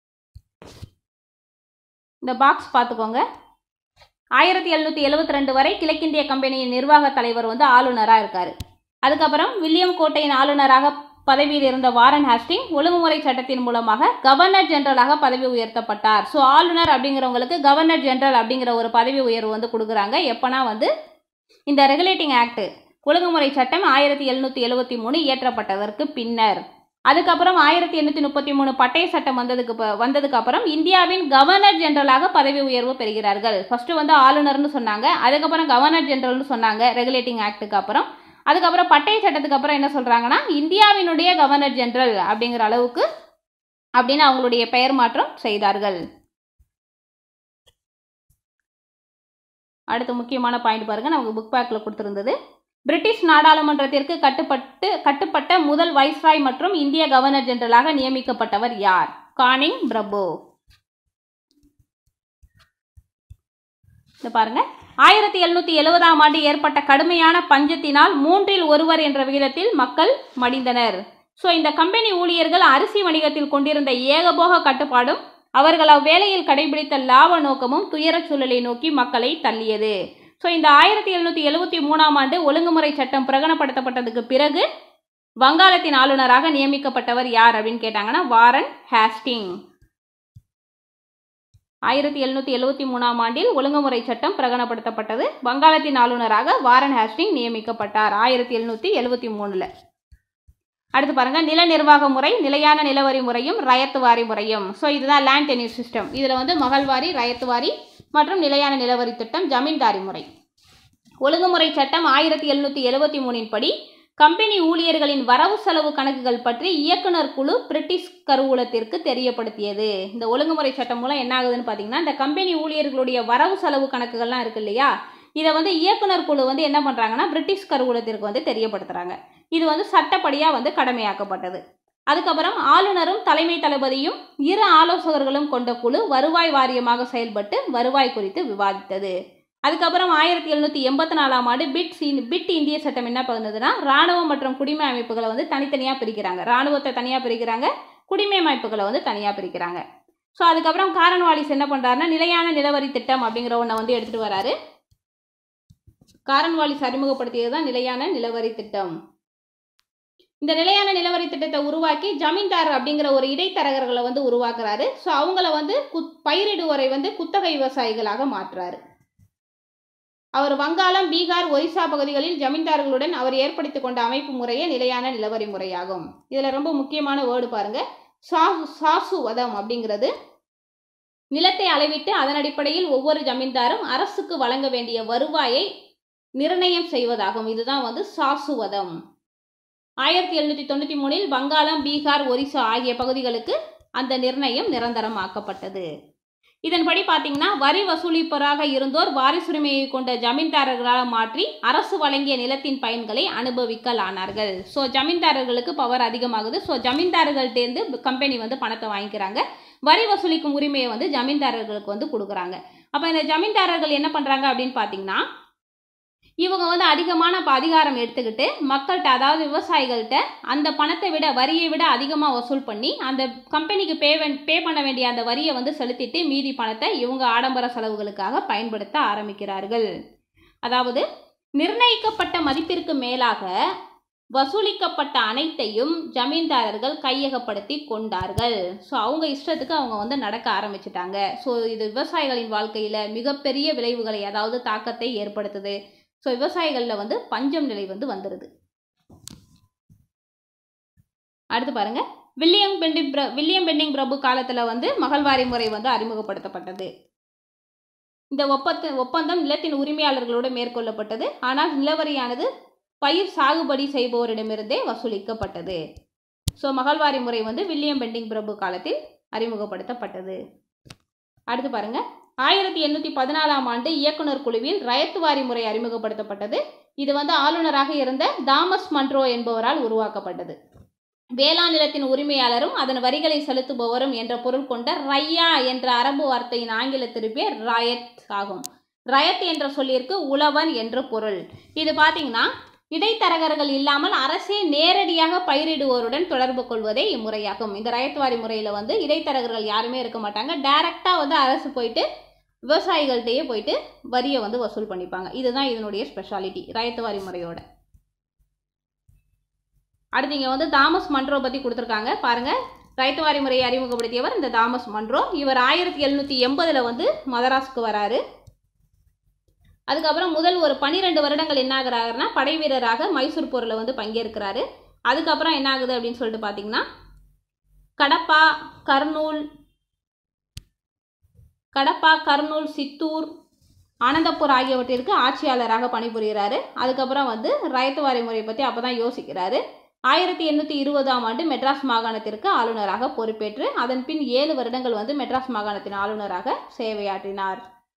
இந்த பாக்ஸ் பார்த்துக்கோங்க ஆயிரத்தி எழுநூற்றி எழுபத்தி ரெண்டு வரை கிழக்கிந்திய கம்பெனியின் நிர்வாக தலைவர் வந்து ஆளுநராக இருக்கார் அதுக்கப்புறம் வில்லியம் கோட்டையின் ஆளுநராக பதவியில் இருந்த வாரன் ஹாஸ்டிங் ஒழுங்குமுறை சட்டத்தின் மூலமாக கவர்னர் ஜெனரலாக பதவி உயர்த்தப்பட்டார் ஸோ ஆளுநர் அப்படிங்கிறவங்களுக்கு கவர்னர் ஜெனரல் அப்படிங்கிற ஒரு பதவி உயர்வு வந்து கொடுக்குறாங்க எப்போனா வந்து இந்த ரெகுலேட்டிங் ஆக்ட் ஒழுங்குமுறை சட்டம் ஆயிரத்தி எழுநூற்றி எழுபத்தி மூணு இயற்றப்பட்டதற்கு பின்னர் அதுக்கப்புறம் ஆயிரத்தி எண்ணூற்றி முப்பத்தி மூணு பட்டய சட்டம் வந்ததுக்கு ப- வந்ததுக்கு அப்புறம் இந்தியாவின் கவர்னர் ஜெனரலாக பதவி உயர்வு பெறுகிறார்கள் ஃபர்ஸ்ட் வந்து ஆளுநர்னு சொன்னாங்க அதுக்கப்புறம் கவர்னர் ஜெனரல்னு சொன்னாங்க ரெகுலேட்டிங் ஆக்டுக்கு அப்புறம் அதுக்கப்புறம் பட்டய சட்டத்துக்கு அப்புறம் என்ன சொல்றாங்கன்னா இந்தியாவினுடைய கவர்னர் ஜெனரல் அப்படிங்கிற அளவுக்கு அப்படின்னு அவங்களுடைய பெயர் மாற்றம் செய்தார்கள் அடுத்து முக்கியமான பாயிண்ட் பாருங்க நமக்கு புக் பேக்ல கொடுத்திருந்தது பிரிட்டிஷ் நாடாளுமன்றத்திற்கு கட்டுப்பட்டு கட்டுப்பட்ட முதல் வைஸ்ராய் மற்றும் இந்திய கவர்னர் ஜெனரலாக நியமிக்கப்பட்டவர் யார் கானிங் பிரபு இந்த பாருங்க ஆயிரத்தி எழுநூத்தி எழுபதாம் ஆண்டு ஏற்பட்ட கடுமையான பஞ்சத்தினால் மூன்றில் ஒருவர் என்ற விகிதத்தில் மக்கள் மடிந்தனர் ஸோ இந்த கம்பெனி ஊழியர்கள் அரிசி வணிகத்தில் கொண்டிருந்த ஏகபோக கட்டுப்பாடும் அவர்கள் அவ்வேளையில் கடைபிடித்த லாப நோக்கமும் துயரச் சூழலை நோக்கி மக்களை தள்ளியது ஸோ இந்த ஆயிரத்தி எழுநூற்றி எழுபத்தி மூணாம் ஆண்டு ஒழுங்குமுறை சட்டம் பிரகடனப்படுத்தப்பட்டதுக்கு பிறகு வங்காளத்தின் ஆளுநராக நியமிக்கப்பட்டவர் யார் அப்படின்னு கேட்டாங்கன்னா வாரன் ஹேஸ்டிங் ஆயிரத்தி எழுநூற்றி எழுபத்தி மூணாம் ஆண்டில் ஒழுங்குமுறை சட்டம் பிரகடனப்படுத்தப்பட்டது வங்காளத்தின் ஆளுநராக வாரன் ஹேஸ்டிங் நியமிக்கப்பட்டார் ஆயிரத்தி எழுநூற்றி எழுபத்தி மூணில் அடுத்து பாருங்க நில நிர்வாக முறை நிலையான நிலவரி முறையும் ரயத்து வாரி முறையும் ஸோ இதுதான் லேண்ட் டெனியூர் சிஸ்டம் இதில் வந்து மகள்வாரி ரயத்து வாரி மற்றும் நிலையான நிலவரி திட்டம் ஜமீன்தாரி முறை ஒழுங்குமுறை சட்டம் ஆயிரத்தி எழுநூற்றி எழுபத்தி மூணின் படி கம்பெனி ஊழியர்களின் வரவு செலவு கணக்குகள் பற்றி இயக்குனர் குழு பிரிட்டிஷ் கருவூலத்திற்கு தெரியப்படுத்தியது இந்த ஒழுங்குமுறை சட்டம் மூலம் என்ன ஆகுதுன்னு பார்த்தீங்கன்னா இந்த கம்பெனி ஊழியர்களுடைய வரவு செலவு கணக்குகள்லாம் இருக்கு இல்லையா இதை வந்து இயக்குனர் குழு வந்து என்ன பண்ணுறாங்கன்னா பிரிட்டிஷ் கருவூலத்திற்கு வந்து தெரியப்படுத்துகிறாங்க இது வந்து சட்டப்படியாக வந்து கடமையாக்கப்பட்டது அதுக்கப்புறம் ஆளுநரும் தலைமை தளபதியும் இரு ஆலோசகர்களும் கொண்ட குழு வருவாய் வாரியமாக செயல்பட்டு வருவாய் குறித்து விவாதித்தது அதுக்கப்புறம் ஆயிரத்தி எழுநூற்றி எண்பத்தி நாலாம் ஆண்டு பிட் சி- பிட் இந்திய சட்டம் என்ன பண்ணுதுன்னா ராணுவம் மற்றும் குடிமை அமைப்புகளை வந்து தனித்தனியாக பிரிக்கிறாங்க ராணுவத்தை தனியாக பிரிக்கிறாங்க குடிமை அமைப்புகளை வந்து தனியாக பிரிக்கிறாங்க ஸோ அதுக்கப்புறம் காரன்வாலிஸ் என்ன பண்ணுறாருன்னா நிலையான நிலவரி திட்டம் அப்படிங்கிற ஒன்றை வந்து எடுத்துகிட்டு வராரு காரன்வாலிஸ் அறிமுகப்படுத்தியது தான் நிலையான நிலவரி திட்டம் இந்த நிலையான நிலவரி திட்டத்தை உருவாக்கி ஜமீன்தார் அப்படிங்கிற ஒரு இடைத்தரகர்களை வந்து உருவாக்குறாரு ஸோ அவங்கள வந்து குத் பயிரிடுவோரை வந்து குத்தகை விவசாயிகளாக மாற்றுறாரு அவர் வங்காளம் பீகார் ஒரிசா பகுதிகளில் ஜமீன்தார்களுடன் அவர் ஏற்படுத்திக் கொண்ட அமைப்பு முறையே நிலையான நிலவரி முறையாகும் இதில் ரொம்ப முக்கியமான வேர்டு பாருங்க சாசு சாசு வதம் அப்படிங்கிறது நிலத்தை அளவிட்டு அதன் அடிப்படையில் ஒவ்வொரு ஜமீன்தாரும் அரசுக்கு வழங்க வேண்டிய வருவாயை நிர்ணயம் செய்வதாகும் இதுதான் வந்து சாசுவதம் ஆயிரத்தி எழுநூற்றி தொண்ணூற்றி மூணில் வங்காளம் பீகார் ஒரிசா ஆகிய பகுதிகளுக்கு அந்த நிர்ணயம் நிரந்தரமாக்கப்பட்டது இதன்படி பார்த்தீங்கன்னா வரி வசூலிப்பவராக இருந்தோர் வாரிசுரிமையை கொண்ட ஜமீன்தாரர்களாக மாற்றி அரசு வழங்கிய நிலத்தின் பயன்களை அனுபவிக்கலானார்கள் ஸோ ஜமீன்தாரர்களுக்கு பவர் அதிகமாகுது ஸோ ஜமீன்தாரர்கள்ட்டேருந்து கம்பெனி வந்து பணத்தை வாங்கிக்கிறாங்க வரி வசூலிக்கும் உரிமையை வந்து ஜமீன்தாரர்களுக்கு வந்து கொடுக்குறாங்க அப்போ இந்த ஜமீன்தாரர்கள் என்ன பண்ணுறாங்க அப்படின்னு பார்த்தீங்கன்னா இவங்க வந்து அதிகமான ப- அதிகாரம் எடுத்துக்கிட்டு மக்கள்கிட்ட அதாவது விவசாயிகள்கிட்ட அந்த பணத்தை விட வரியை விட அதிகமாக வசூல் பண்ணி அந்த கம்பெனிக்கு பே பே பண்ண வேண்டிய அந்த வரியை வந்து செலுத்திட்டு மீதி பணத்தை இவங்க ஆடம்பர செலவுகளுக்காக பயன்படுத்த ஆரம்பிக்கிறார்கள் அதாவது நிர்ணயிக்கப்பட்ட மதிப்பிற்கு மேலாக வசூலிக்கப்பட்ட அனைத்தையும் ஜமீன்தாரர்கள் கையகப்படுத்தி கொண்டார்கள் ஸோ அவங்க இஷ்டத்துக்கு அவங்க வந்து நடக்க ஆரம்பிச்சிட்டாங்க ஸோ இது விவசாயிகளின் வாழ்க்கையில் மிகப்பெரிய விளைவுகளை அதாவது தாக்கத்தை ஏற்படுத்துது ஸோ விவசாயிகளில் வந்து பஞ்சம் நிலை வந்து வந்துடுது அடுத்து பாருங்க வில்லியம் பெண்டிங் பிர வில்லியம் பெண்டிங் பிரபு காலத்தில் வந்து மகள்வாரி முறை வந்து அறிமுகப்படுத்தப்பட்டது இந்த ஒப்பந்த ஒப்பந்தம் நிலத்தின் உரிமையாளர்களோடு மேற்கொள்ளப்பட்டது ஆனால் நிலவரியானது பயிர் சாகுபடி செய்பவரிடமிருந்தே வசூலிக்கப்பட்டது ஸோ மகள்வாரி முறை வந்து வில்லியம் பெண்டிங் பிரபு காலத்தில் அறிமுகப்படுத்தப்பட்டது அடுத்து பாருங்க ஆயிரத்தி எண்ணூற்றி பதினாலாம் ஆண்டு இயக்குனர் குழுவில் ரயத்துவாரி முறை அறிமுகப்படுத்தப்பட்டது இது வந்து ஆளுநராக இருந்த தாமஸ் மன்ட்ரோ என்பவரால் உருவாக்கப்பட்டது வேளாண் நிலத்தின் உரிமையாளரும் அதன் வரிகளை செலுத்துபவரும் என்ற பொருள் கொண்ட ரையா என்ற அரபு வார்த்தையின் ஆங்கில திருப்பே ராயத் ஆகும் ரயத் என்ற சொல்லிற்கு உழவன் என்று பொருள் இது பார்த்தீங்கன்னா இடைத்தரகர்கள் இல்லாமல் அரசே நேரடியாக பயிரிடுவோருடன் தொடர்பு கொள்வதே இம்முறையாகும் இந்த ரயத்வாரி முறையில் வந்து இடைத்தரகர்கள் யாருமே இருக்க மாட்டாங்க டைரெக்டாக வந்து அரசு போயிட்டு விவசாயிகள்கிட்டயே போயிட்டு வரியை வந்து வசூல் பண்ணிப்பாங்க இதுதான் இதனுடைய ஸ்பெஷாலிட்டி ரயத்வாரி முறையோட அடுத்து இங்கே வந்து தாமஸ் மன்ரோ பற்றி கொடுத்துருக்காங்க பாருங்கள் ரைத்துவாரி முறையை அறிமுகப்படுத்தியவர் இந்த தாமஸ் மன்ரோ இவர் ஆயிரத்தி எழுநூற்றி எண்பதில் வந்து மதராஸுக்கு வராரு அதுக்கப்புறம் முதல் ஒரு பன்னிரெண்டு வருடங்கள் என்ன ஆகுறாருன்னா படை வீரராக மைசூர் போரில் வந்து பங்கேற்கிறாரு அதுக்கப்புறம் என்ன ஆகுது அப்படின்னு சொல்லிட்டு பார்த்தீங்கன்னா கடப்பா கர்னூல் கடப்பா கர்னூல் சித்தூர் ஆனந்தப்பூர் ஆகியவற்றிற்கு ஆட்சியாளராக பணிபுரிகிறாரு அதுக்கப்புறம் வந்து ரயத்துவாரி முறை பற்றி அப்போ தான் யோசிக்கிறாரு ஆயிரத்தி எண்ணூற்றி இருபதாம் ஆண்டு மெட்ராஸ் மாகாணத்திற்கு ஆளுநராக பொறுப்பேற்று அதன் பின் ஏழு வருடங்கள் வந்து மெட்ராஸ் மாகாணத்தின் ஆளுநராக சேவையாற்றினார்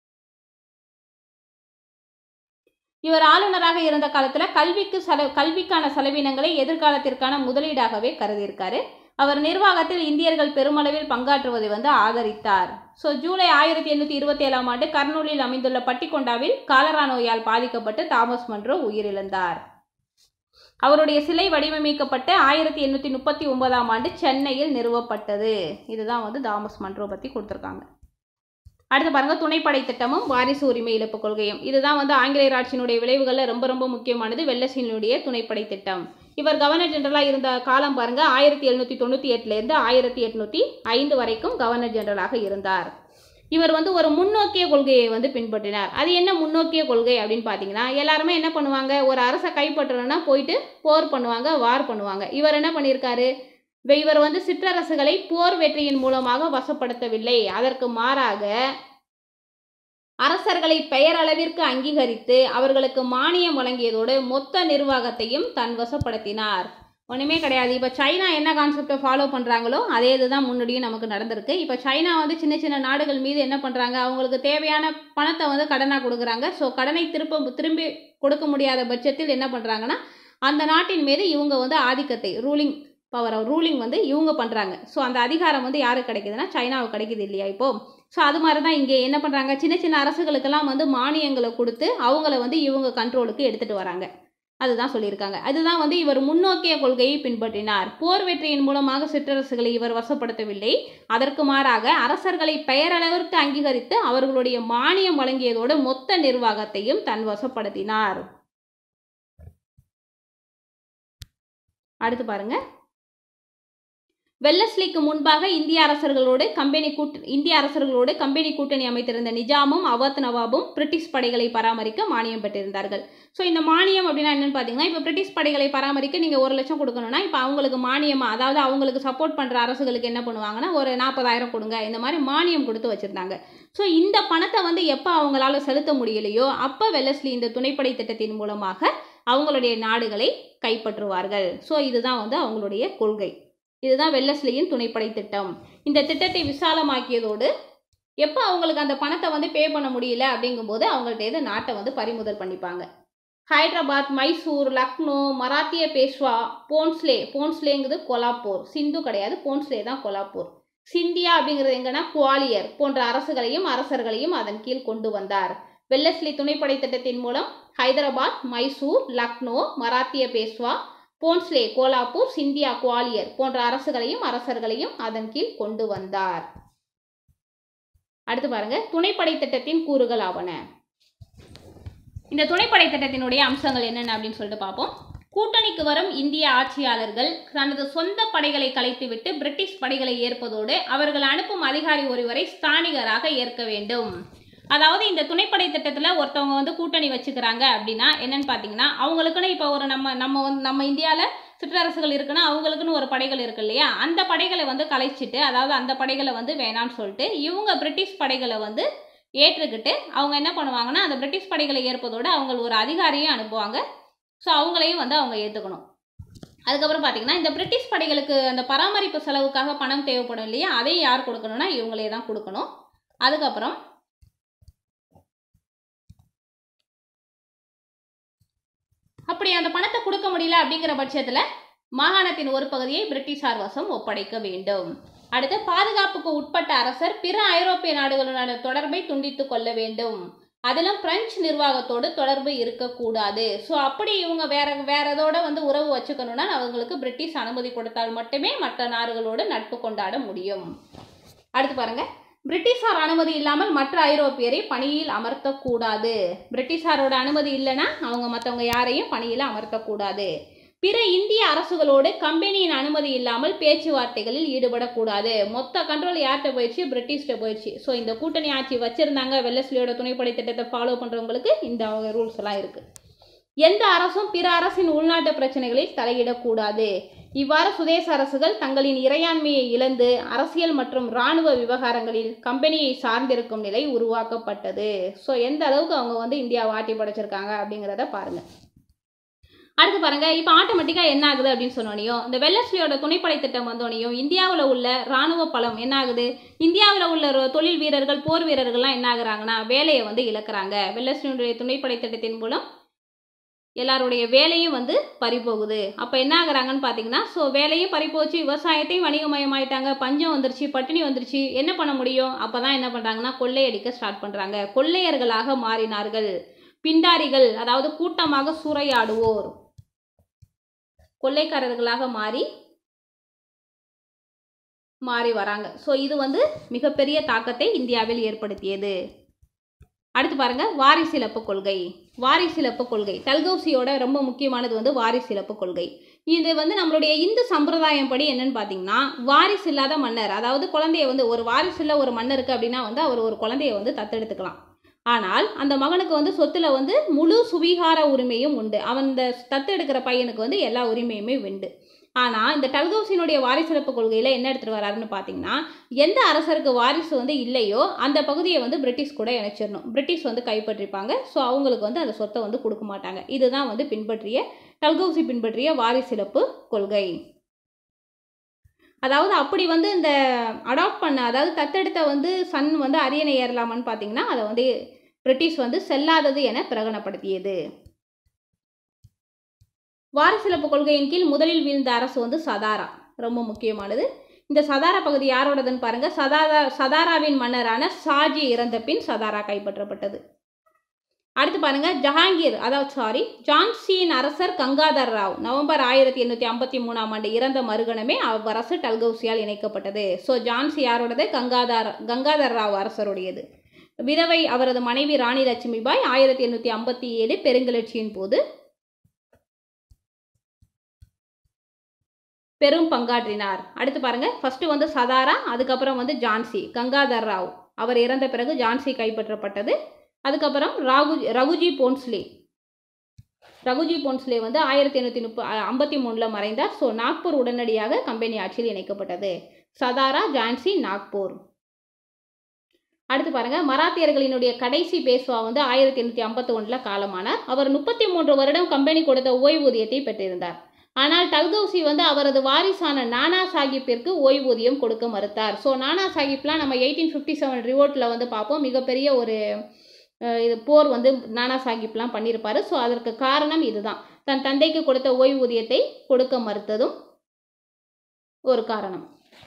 இவர் ஆளுநராக இருந்த காலத்தில் கல்விக்கு செல கல்விக்கான செலவினங்களை எதிர்காலத்திற்கான முதலீடாகவே கருதியிருக்காரு அவர் நிர்வாகத்தில் இந்தியர்கள் பெருமளவில் பங்காற்றுவதை வந்து ஆதரித்தார் ஸோ ஜூலை ஆயிரத்தி எண்ணூற்றி இருபத்தி ஏழாம் ஆண்டு கர்னூலில் அமைந்துள்ள பட்டிக்கொண்டாவில் காலரா நோயால் பாதிக்கப்பட்டு தாமஸ் மன்றோ உயிரிழந்தார் அவருடைய சிலை வடிவமைக்கப்பட்டு ஆயிரத்தி எண்ணூற்றி முப்பத்தி ஒன்பதாம் ஆண்டு சென்னையில் நிறுவப்பட்டது இதுதான் வந்து தாமஸ் மன்றோ பற்றி கொடுத்துருக்காங்க அடுத்து பாருங்க துணைப்படை திட்டமும் வாரிசு உரிமை இழப்பு கொள்கையும் இதுதான் வந்து ஆங்கிலேயர் ஆட்சியினுடைய விளைவுகளில் ரொம்ப ரொம்ப முக்கியமானது வெள்ளசினுடைய துணைப்படை திட்டம் இவர் கவர்னர் ஜெனரலாக இருந்த காலம் பாருங்க ஆயிரத்தி எழுநூற்றி தொண்ணூற்றி எட்டுலேருந்து ஆயிரத்தி எட்நூற்றி ஐந்து வரைக்கும் கவர்னர் ஜெனரலாக இருந்தார் இவர் வந்து ஒரு முன்னோக்கிய கொள்கையை வந்து பின்பற்றினார் அது என்ன முன்னோக்கிய கொள்கை அப்படின்னு பார்த்தீங்கன்னா எல்லாருமே என்ன பண்ணுவாங்க ஒரு அரசை கைப்பற்றணும்னா போயிட்டு போர் பண்ணுவாங்க வார் பண்ணுவாங்க இவர் என்ன பண்ணியிருக்காரு இவ- இவர் வந்து சிற்றரசுகளை போர் வெற்றியின் மூலமாக வசப்படுத்தவில்லை அதற்கு மாறாக அரசர்களை பெயரளவிற்கு அங்கீகரித்து அவர்களுக்கு மானியம் வழங்கியதோடு மொத்த நிர்வாகத்தையும் தன் வசப்படுத்தினார் ஒன்றுமே கிடையாது இப்போ சைனா என்ன கான்செப்டை ஃபாலோ பண்ணுறாங்களோ அதே இதுதான் முன்னாடியும் நமக்கு நடந்திருக்கு இப்போ சைனா வந்து சின்ன சின்ன நாடுகள் மீது என்ன பண்ணுறாங்க அவங்களுக்கு தேவையான பணத்தை வந்து கடனாக கொடுக்குறாங்க ஸோ கடனை திரும்ப திரும்பி கொடுக்க முடியாத பட்சத்தில் என்ன பண்ணுறாங்கன்னா அந்த நாட்டின் மீது இவங்க வந்து ஆதிக்கத்தை ரூலிங் பவர் ரூலிங் வந்து இவங்க பண்ணுறாங்க ஸோ அந்த அதிகாரம் வந்து யாருக்கு கிடைக்குதுன்னா சைனாவுக்கு கிடைக்குது இல்லையா இப்போ ஸோ அது மாதிரி தான் இங்கே என்ன பண்ணுறாங்க சின்ன சின்ன அரசுகளுக்கெல்லாம் வந்து மானியங்களை கொடுத்து அவங்கள வந்து இவங்க கண்ட்ரோலுக்கு எடுத்துகிட்டு வராங்க அதுதான் சொல்லியிருக்காங்க அதுதான் வந்து இவர் முன்னோக்கிய கொள்கையை பின்பற்றினார் போர் வெற்றியின் மூலமாக சிற்றரசுகளை இவர் வசப்படுத்தவில்லை அதற்கு மாறாக அரசர்களை பெயரளவிற்கு அங்கீகரித்து அவர்களுடைய மானியம் வழங்கியதோடு மொத்த நிர்வாகத்தையும் தன் வசப்படுத்தினார் அடுத்து பாருங்க வெல்லஸ்லிக்கு முன்பாக இந்திய அரசர்களோடு கம்பெனி கூட்டு இந்திய அரசர்களோடு கம்பெனி கூட்டணி அமைத்திருந்த நிஜாமும் அவத் நவாபும் பிரிட்டிஷ் படைகளை பராமரிக்க மானியம் பெற்றிருந்தார்கள் ஸோ இந்த மானியம் அப்படின்னா என்னன்னு பார்த்தீங்கன்னா இப்போ பிரிட்டிஷ் படைகளை பராமரிக்க நீங்கள் ஒரு லட்சம் கொடுக்கணும்னா இப்போ அவங்களுக்கு மானியமா அதாவது அவங்களுக்கு சப்போர்ட் பண்ணுற அரசுகளுக்கு என்ன பண்ணுவாங்கன்னா ஒரு நாற்பதாயிரம் கொடுங்க இந்த மாதிரி மானியம் கொடுத்து வச்சுருந்தாங்க ஸோ இந்த பணத்தை வந்து எப்போ அவங்களால செலுத்த முடியலையோ அப்போ வெல்லஸ்லி இந்த துணைப்படை திட்டத்தின் மூலமாக அவங்களுடைய நாடுகளை கைப்பற்றுவார்கள் ஸோ இதுதான் வந்து அவங்களுடைய கொள்கை இதுதான் வெல்லஸ்லியின் துணைப்படை திட்டம் இந்த திட்டத்தை விசாலமாக்கியதோடு எப்போ அவங்களுக்கு அந்த பணத்தை வந்து பே பண்ண முடியல அப்படிங்கும்போது அவங்கள்ட்ட இருந்து நாட்டை வந்து பறிமுதல் பண்ணிப்பாங்க ஹைதராபாத் மைசூர் லக்னோ மராத்திய பேஷ்வா போன்ஸ்லே போன்ஸ்லேங்கிறது கொலாப்பூர் சிந்து கிடையாது போன்ஸ்லே தான் கொலாப்பூர் சிந்தியா அப்படிங்கிறது எங்கன்னா குவாலியர் போன்ற அரசுகளையும் அரசர்களையும் அதன் கீழ் கொண்டு வந்தார் வெல்லஸ்லி துணைப்படை திட்டத்தின் மூலம் ஹைதராபாத் மைசூர் லக்னோ மராத்திய பேஷ்வா போன்ஸ்லே கோலாப்பூர் சிந்தியா குவாலியர் போன்ற அரசுகளையும் அரசர்களையும் அதன் கீழ் கொண்டு வந்தார் அடுத்து பாருங்க துணைப்படை திட்டத்தின் கூறுகள் ஆவன இந்த துணைப்படை திட்டத்தினுடைய அம்சங்கள் என்னென்ன அப்படின்னு சொல்லிட்டு பார்ப்போம் கூட்டணிக்கு வரும் இந்திய ஆட்சியாளர்கள் தனது சொந்த படைகளை கலைத்துவிட்டு பிரிட்டிஷ் படைகளை ஏற்பதோடு அவர்கள் அனுப்பும் அதிகாரி ஒருவரை ஸ்தானிகராக ஏற்க வேண்டும் அதாவது இந்த துணைப்படை திட்டத்தில் ஒருத்தவங்க வந்து கூட்டணி வச்சுக்கிறாங்க அப்படின்னா என்னன்னு பார்த்தீங்கன்னா அவங்களுக்குன்னு இப்போ ஒரு நம்ம நம்ம வந்து நம்ம இந்தியாவில் சிற்றரசுகள் இருக்குன்னா அவங்களுக்குன்னு ஒரு படைகள் இருக்கு இல்லையா அந்த படைகளை வந்து கலைச்சிட்டு அதாவது அந்த படைகளை வந்து வேணாம்னு சொல்லிட்டு இவங்க பிரிட்டிஷ் படைகளை வந்து ஏற்றுக்கிட்டு அவங்க என்ன பண்ணுவாங்கன்னா அந்த பிரிட்டிஷ் படைகளை ஏற்பதோடு அவங்க ஒரு அதிகாரியும் அனுப்புவாங்க ஸோ அவங்களையும் வந்து அவங்க ஏற்றுக்கணும் அதுக்கப்புறம் பார்த்தீங்கன்னா இந்த பிரிட்டிஷ் படைகளுக்கு அந்த பராமரிப்பு செலவுக்காக பணம் தேவைப்படும் இல்லையா அதையும் யார் கொடுக்கணும்னா இவங்களே தான் கொடுக்கணும் அதுக்கப்புறம் அப்படி அந்த பணத்தை கொடுக்க முடியல அப்படிங்கிற பட்சத்தில் மாகாணத்தின் ஒரு பகுதியை பிரிட்டிஷார் வசம் ஒப்படைக்க வேண்டும் அடுத்து பாதுகாப்புக்கு உட்பட்ட அரசர் பிற ஐரோப்பிய நாடுகளுடன் தொடர்பை துண்டித்துக் கொள்ள வேண்டும் அதிலும் பிரெஞ்சு நிர்வாகத்தோடு தொடர்பு இருக்கக்கூடாது ஸோ அப்படி இவங்க வேற வேற இதோட வந்து உறவு வச்சுக்கணும்னா அவங்களுக்கு பிரிட்டிஷ் அனுமதி கொடுத்தால் மட்டுமே மற்ற நாடுகளோடு நட்பு கொண்டாட முடியும் அடுத்து பாருங்க பிரிட்டிஷார் அனுமதி இல்லாமல் மற்ற ஐரோப்பியரை பணியில் அமர்த்தக்கூடாது பிரிட்டிஷாரோட அனுமதி இல்லைன்னா அவங்க மற்றவங்க யாரையும் பணியில் அமர்த்தக்கூடாது பிற இந்திய அரசுகளோடு கம்பெனியின் அனுமதி இல்லாமல் பேச்சுவார்த்தைகளில் ஈடுபடக்கூடாது மொத்த கண்ட்ரோல் யார்கிட்ட போயிடுச்சு பிரிட்டிஷ்கிட்ட போயிடுச்சு ஸோ இந்த கூட்டணி ஆட்சி வச்சிருந்தாங்க வெள்ளஸ்லியோட துணைப்படை திட்டத்தை ஃபாலோ பண்ணுறவங்களுக்கு இந்த ரூல்ஸ் எல்லாம் இருக்குது எந்த அரசும் பிற அரசின் உள்நாட்டு பிரச்சனைகளில் தலையிடக்கூடாது இவ்வாறு சுதேச அரசுகள் தங்களின் இறையாண்மையை இழந்து அரசியல் மற்றும் இராணுவ விவகாரங்களில் கம்பெனியை சார்ந்திருக்கும் நிலை உருவாக்கப்பட்டது ஸோ எந்த அளவுக்கு அவங்க வந்து இந்தியாவை ஆட்டி படைச்சிருக்காங்க அப்படிங்கிறத பாருங்க அடுத்து பாருங்க இப்போ ஆட்டோமேட்டிக்காக என்ன ஆகுது அப்படின்னு சொன்னோனையும் இந்த வெள்ளஸ்லியோட துணைப்படை திட்டம் வந்தோனையும் இந்தியாவில் உள்ள இராணுவ பலம் என்ன ஆகுது இந்தியாவில் உள்ள ரொ- தொழில் வீரர்கள் போர் வீரர்கள்லாம் என்ன ஆகுறாங்கன்னா வேலையை வந்து இழக்கிறாங்க வெள்ளஸ்லியுடைய துணைப்படை திட்டத்தின் மூலம் எல்லாருடைய வேலையும் வந்து பறிபோகுது அப்போ என்ன ஆகுறாங்கன்னு பார்த்தீங்கன்னா ஸோ வேலையும் பறிபோச்சு விவசாயத்தையும் வணிகமயமாயிட்டாங்க பஞ்சம் வந்துருச்சு பட்டினி வந்துருச்சு என்ன பண்ண முடியும் அப்போ தான் என்ன பண்ணுறாங்கன்னா கொள்ளையடிக்க ஸ்டார்ட் பண்ணுறாங்க கொள்ளையர்களாக மாறினார்கள் பிண்டாரிகள் அதாவது கூட்டமாக சூறையாடுவோர் கொள்ளைக்காரர்களாக மாறி மாறி வராங்க ஸோ இது வந்து மிகப்பெரிய தாக்கத்தை இந்தியாவில் ஏற்படுத்தியது அடுத்து பாருங்க வாரிசிலப்பு கொள்கை வாரிசிலப்பு கொள்கை டல்கௌசியோட ரொம்ப முக்கியமானது வந்து வாரிசிலப்பு கொள்கை இது வந்து நம்மளுடைய இந்து சம்பிரதாயம் படி என்னன்னு பார்த்தீங்கன்னா வாரிசு இல்லாத மன்னர் அதாவது குழந்தைய வந்து ஒரு வாரிசு இல்ல ஒரு மன்னருக்கு அப்படின்னா வந்து அவர் ஒரு குழந்தைய வந்து தத்தெடுத்துக்கலாம் ஆனால் அந்த மகனுக்கு வந்து சொத்துல வந்து முழு சுவீகார உரிமையும் உண்டு அவன் இந்த தத்தெடுக்கிற பையனுக்கு வந்து எல்லா உரிமையுமே உண்டு ஆனால் இந்த டல்கௌசினுடைய வாரிசிறப்பு கொள்கையில் என்ன எடுத்துகிட்டு வராருன்னு பார்த்தீங்கன்னா எந்த அரசருக்கு வாரிசு வந்து இல்லையோ அந்த பகுதியை வந்து பிரிட்டிஷ் கூட இணைச்சிடணும் பிரிட்டிஷ் வந்து கைப்பற்றிப்பாங்க ஸோ அவங்களுக்கு வந்து அந்த சொத்தை வந்து கொடுக்க மாட்டாங்க இதுதான் வந்து பின்பற்றிய டல்கௌசி பின்பற்றிய வாரிசிலப்பு கொள்கை அதாவது அப்படி வந்து இந்த அடாப்ட் பண்ண அதாவது தத்தெடுத்த வந்து சன் வந்து அரியணை ஏறலாமான்னு பார்த்தீங்கன்னா அதை வந்து பிரிட்டிஷ் வந்து செல்லாதது என பிரகடனப்படுத்தியது வாரிசிலப்பு கொள்கையின் கீழ் முதலில் வீழ்ந்த அரசு வந்து சதாரா ரொம்ப முக்கியமானது இந்த சதாரா பகுதி யாரோடதுன்னு பாருங்க சதாரா சதாராவின் மன்னரான ஷாஜி இறந்த பின் சதாரா கைப்பற்றப்பட்டது அடுத்து பாருங்க ஜஹாங்கீர் அதாவது சாரி ஜான்சியின் அரசர் கங்காதர் ராவ் நவம்பர் ஆயிரத்தி எண்ணூற்றி ஐம்பத்தி மூணாம் ஆண்டு இறந்த மறுகணமே அவ்வரசு டல்கௌசியால் இணைக்கப்பட்டது ஸோ ஜான்சி யாரோடது கங்காதர் கங்காதர் ராவ் அரசருடையது விதவை அவரது மனைவி ராணி லட்சுமிபாய் ஆயிரத்தி எண்ணூற்றி ஐம்பத்தி ஏழு பெருங்கிளர்ச்சியின் போது பெரும் பங்காற்றினார் அடுத்து பாருங்க ஃபர்ஸ்ட் வந்து சதாரா அதுக்கப்புறம் வந்து ஜான்சி கங்காதர் ராவ் அவர் இறந்த பிறகு ஜான்சி கைப்பற்றப்பட்டது அதுக்கப்புறம் ராகு ரகுஜி போன்ஸ்லே ரகுஜி போன்ஸ்லே வந்து ஆயிரத்தி எண்ணூற்றி முப்ப ஐம்பத்தி மூணில் மறைந்தார் ஸோ நாக்பூர் உடனடியாக கம்பெனி ஆட்சியில் இணைக்கப்பட்டது சதாரா ஜான்சி நாக்பூர் அடுத்து பாருங்க மராத்தியர்களினுடைய கடைசி பேஸ்வா வந்து ஆயிரத்தி எண்ணூற்றி ஐம்பத்தி ஒன்றில் காலமானார் அவர் முப்பத்தி மூன்று வருடம் கம்பெனி கொடுத்த ஓய்வூதியத்தை பெற்றிருந்தார் ஆனால் டல்கௌசி வந்து அவரது வாரிசான நானா சாஹிப்பிற்கு ஓய்வூதியம் கொடுக்க மறுத்தார் ஸோ நானா சாஹிப்லாம் நம்ம எயிட்டீன் ஃபிஃப்டி செவன் ரிவோர்ட்டில் வந்து பார்ப்போம் மிகப்பெரிய ஒரு அஹ், இது போர் வந்து நானா சாஹிப்லாம் பண்ணியிருப்பாரு ஸோ அதற்கு காரணம் இதுதான் தன் தந்தைக்கு கொடுத்த ஓய்வூதியத்தை கொடுக்க மறுத்ததும் ஒரு காரணம்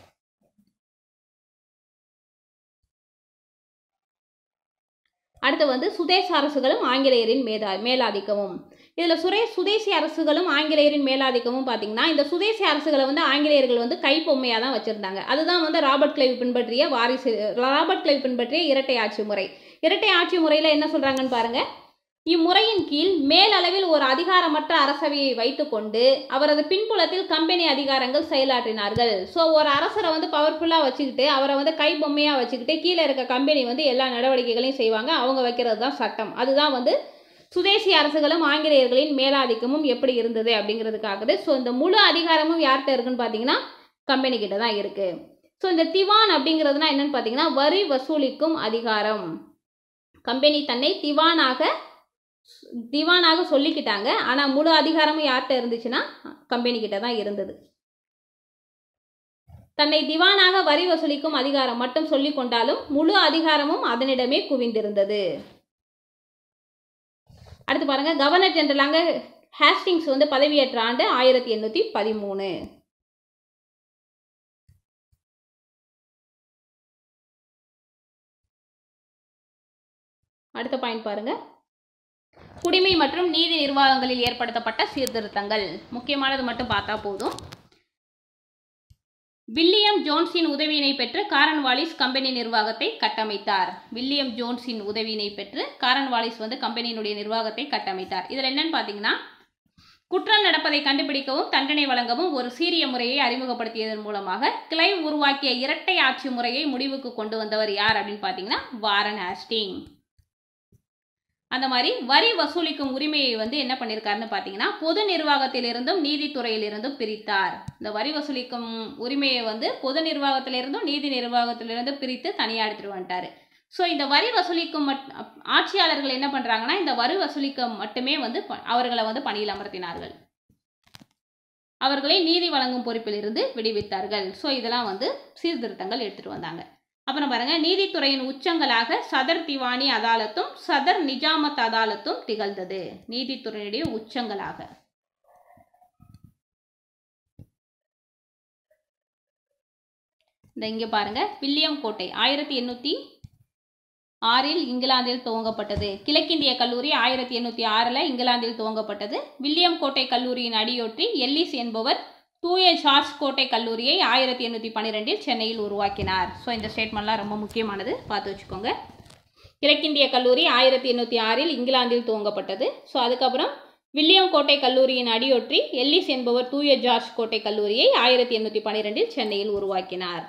அடுத்து வந்து சுதேச அரசுகளும் ஆங்கிலேயரின் மேதா மேலாதிக்கமும் இதில் சுரே சுதேசி அரசுகளும் ஆங்கிலேயரின் மேலாதிக்கமும் பார்த்தீங்கன்னா இந்த சுதேசி அரசுகளை வந்து ஆங்கிலேயர்கள் வந்து கைப்பொம்மையாக தான் வச்சுருந்தாங்க அதுதான் வந்து ராபர்ட் கிளைவ் பின்பற்றிய வாரிசு ராபர்ட் கிளைவ் பின்பற்றிய இரட்டை ஆட்சி முறை இரட்டை ஆட்சி முறையில் என்ன சொல்கிறாங்கன்னு பாருங்க இம்முறையின் கீழ் மேலளவில் ஒரு அதிகாரமற்ற அரசவையை வைத்துக்கொண்டு அவரது பின்புலத்தில் கம்பெனி அதிகாரங்கள் செயலாற்றினார்கள் ஸோ ஒரு அரசரை வந்து பவர்ஃபுல்லாக வச்சுக்கிட்டு அவரை வந்து கை பொம்மையாக வச்சுக்கிட்டு கீழே இருக்க கம்பெனி வந்து எல்லா நடவடிக்கைகளையும் செய்வாங்க அவங்க வைக்கிறது தான் சட்டம் அதுதான் வந்து சுதேசி அரசுகளும் ஆங்கிலேயர்களின் மேலாதிக்கமும் எப்படி இருந்தது அப்படிங்கிறதுக்காகது ஸோ இந்த முழு அதிகாரமும் யார்கிட்ட இருக்குன்னு பார்த்தீங்கன்னா கம்பெனி கிட்ட தான் இருக்குது ஸோ இந்த திவான் அப்படிங்கிறதுனா என்னன்னு பார்த்தீங்கன்னா வரி வசூலிக்கும் அதிகாரம் கம்பெனி தன்னை திவானாக திவானாக சொல்லிக்கிட்டாங்க ஆனால் முழு அதிகாரமும் யார்கிட்ட இருந்துச்சுன்னா கம்பெனி கிட்ட தான் இருந்தது தன்னை திவானாக வரி வசூலிக்கும் அதிகாரம் மட்டும் சொல்லிக் கொண்டாலும் முழு அதிகாரமும் அதனிடமே குவிந்திருந்தது அடுத்து பாருங்க கவர்னர் ஜெனரலாங்க ஹேஸ்டிங்ஸ் வந்து பதவியேற்ற ஆண்டு ஆயிரத்தி எண்ணூற்றி பதிமூணு அடுத்த பாயிண்ட் பாருங்க குடிமை மற்றும் நீதி நிர்வாகங்களில் ஏற்படுத்தப்பட்ட சீர்திருத்தங்கள் முக்கியமானது மட்டும் பார்த்தா போதும் வில்லியம் ஜோன்ஸின் உதவியினை பெற்று காரன் வாலிஸ் கம்பெனி நிர்வாகத்தை கட்டமைத்தார் வில்லியம் ஜோன்ஸின் உதவியினை பெற்று காரன் வாலிஸ் வந்து கம்பெனியினுடைய நிர்வாகத்தை கட்டமைத்தார் இதில் என்னன்னு பார்த்தீங்கன்னா குற்றம் நடப்பதை கண்டுபிடிக்கவும் தண்டனை வழங்கவும் ஒரு சீரிய முறையை அறிமுகப்படுத்தியதன் மூலமாக கிளைவ் உருவாக்கிய இரட்டை ஆட்சி முறையை முடிவுக்கு கொண்டு வந்தவர் யார் அப்படின்னு பார்த்தீங்கன்னா வாரன் ஹாஸ்டிங் அந்த மாதிரி வரி வசூலிக்கும் உரிமையை வந்து என்ன பண்ணியிருக்காருன்னு பார்த்தீங்கன்னா பொது நிர்வாகத்திலிருந்தும் நீதித்துறையிலிருந்தும் பிரித்தார் இந்த வரி வசூலிக்கும் உரிமையை வந்து பொது நிர்வாகத்திலிருந்தும் நீதி நிர்வாகத்திலிருந்தும் பிரித்து தனியாக எடுத்துட்டு வந்துட்டார் ஸோ இந்த வரி வசூலிக்கும் மட் ஆட்சியாளர்கள் என்ன பண்ணுறாங்கன்னா இந்த வரி வசூலிக்க மட்டுமே வந்து ப- அவர்களை வந்து பணியில் அமர்த்தினார்கள் அவர்களை நீதி வழங்கும் பொறுப்பிலிருந்து விடுவித்தார்கள் ஸோ இதெல்லாம் வந்து சீர்திருத்தங்கள் எடுத்துகிட்டு வந்தாங்க அப்புறம் பாருங்க நீதித்துறையின் உச்சங்களாக சதர் திவானி அதாலத்தும் சதர் நிஜாமத் அதாலத்தும் திகழ்ந்தது நீதித்துறையினுடைய உச்சங்களாக இந்த இங்க பாருங்க வில்லியம் கோட்டை ஆயிரத்தி எண்ணூற்றி ஆறில் இங்கிலாந்தில் துவங்கப்பட்டது கிழக்கிந்திய கல்லூரி ஆயிரத்தி எண்ணூற்றி ஆறில் இங்கிலாந்தில் துவங்கப்பட்டது வில்லியம் கோட்டை கல்லூரியின் அடியொற்றி எல்லிஸ் என்பவர் தூய ஜார்ஜ் கோட்டை கல்லூரியை ஆயிரத்தி எண்ணூற்றி பன்னிரெண்டில் சென்னையில் உருவாக்கினார் ஸோ இந்த ஸ்டேட்மெண்ட்லாம் ரொம்ப முக்கியமானது பார்த்து வச்சுக்கோங்க கிழக்கிந்திய கல்லூரி ஆயிரத்தி எண்ணூற்றி ஆறில் இங்கிலாந்தில் துவங்கப்பட்டது ஸோ அதுக்கப்புறம் வில்லியம் கோட்டை கல்லூரியின் அடியொற்றி எல்லிஸ் என்பவர் தூய ஜார்ஜ் கோட்டை கல்லூரியை ஆயிரத்தி எண்ணூற்றி பன்னிரெண்டில் சென்னையில் உருவாக்கினார்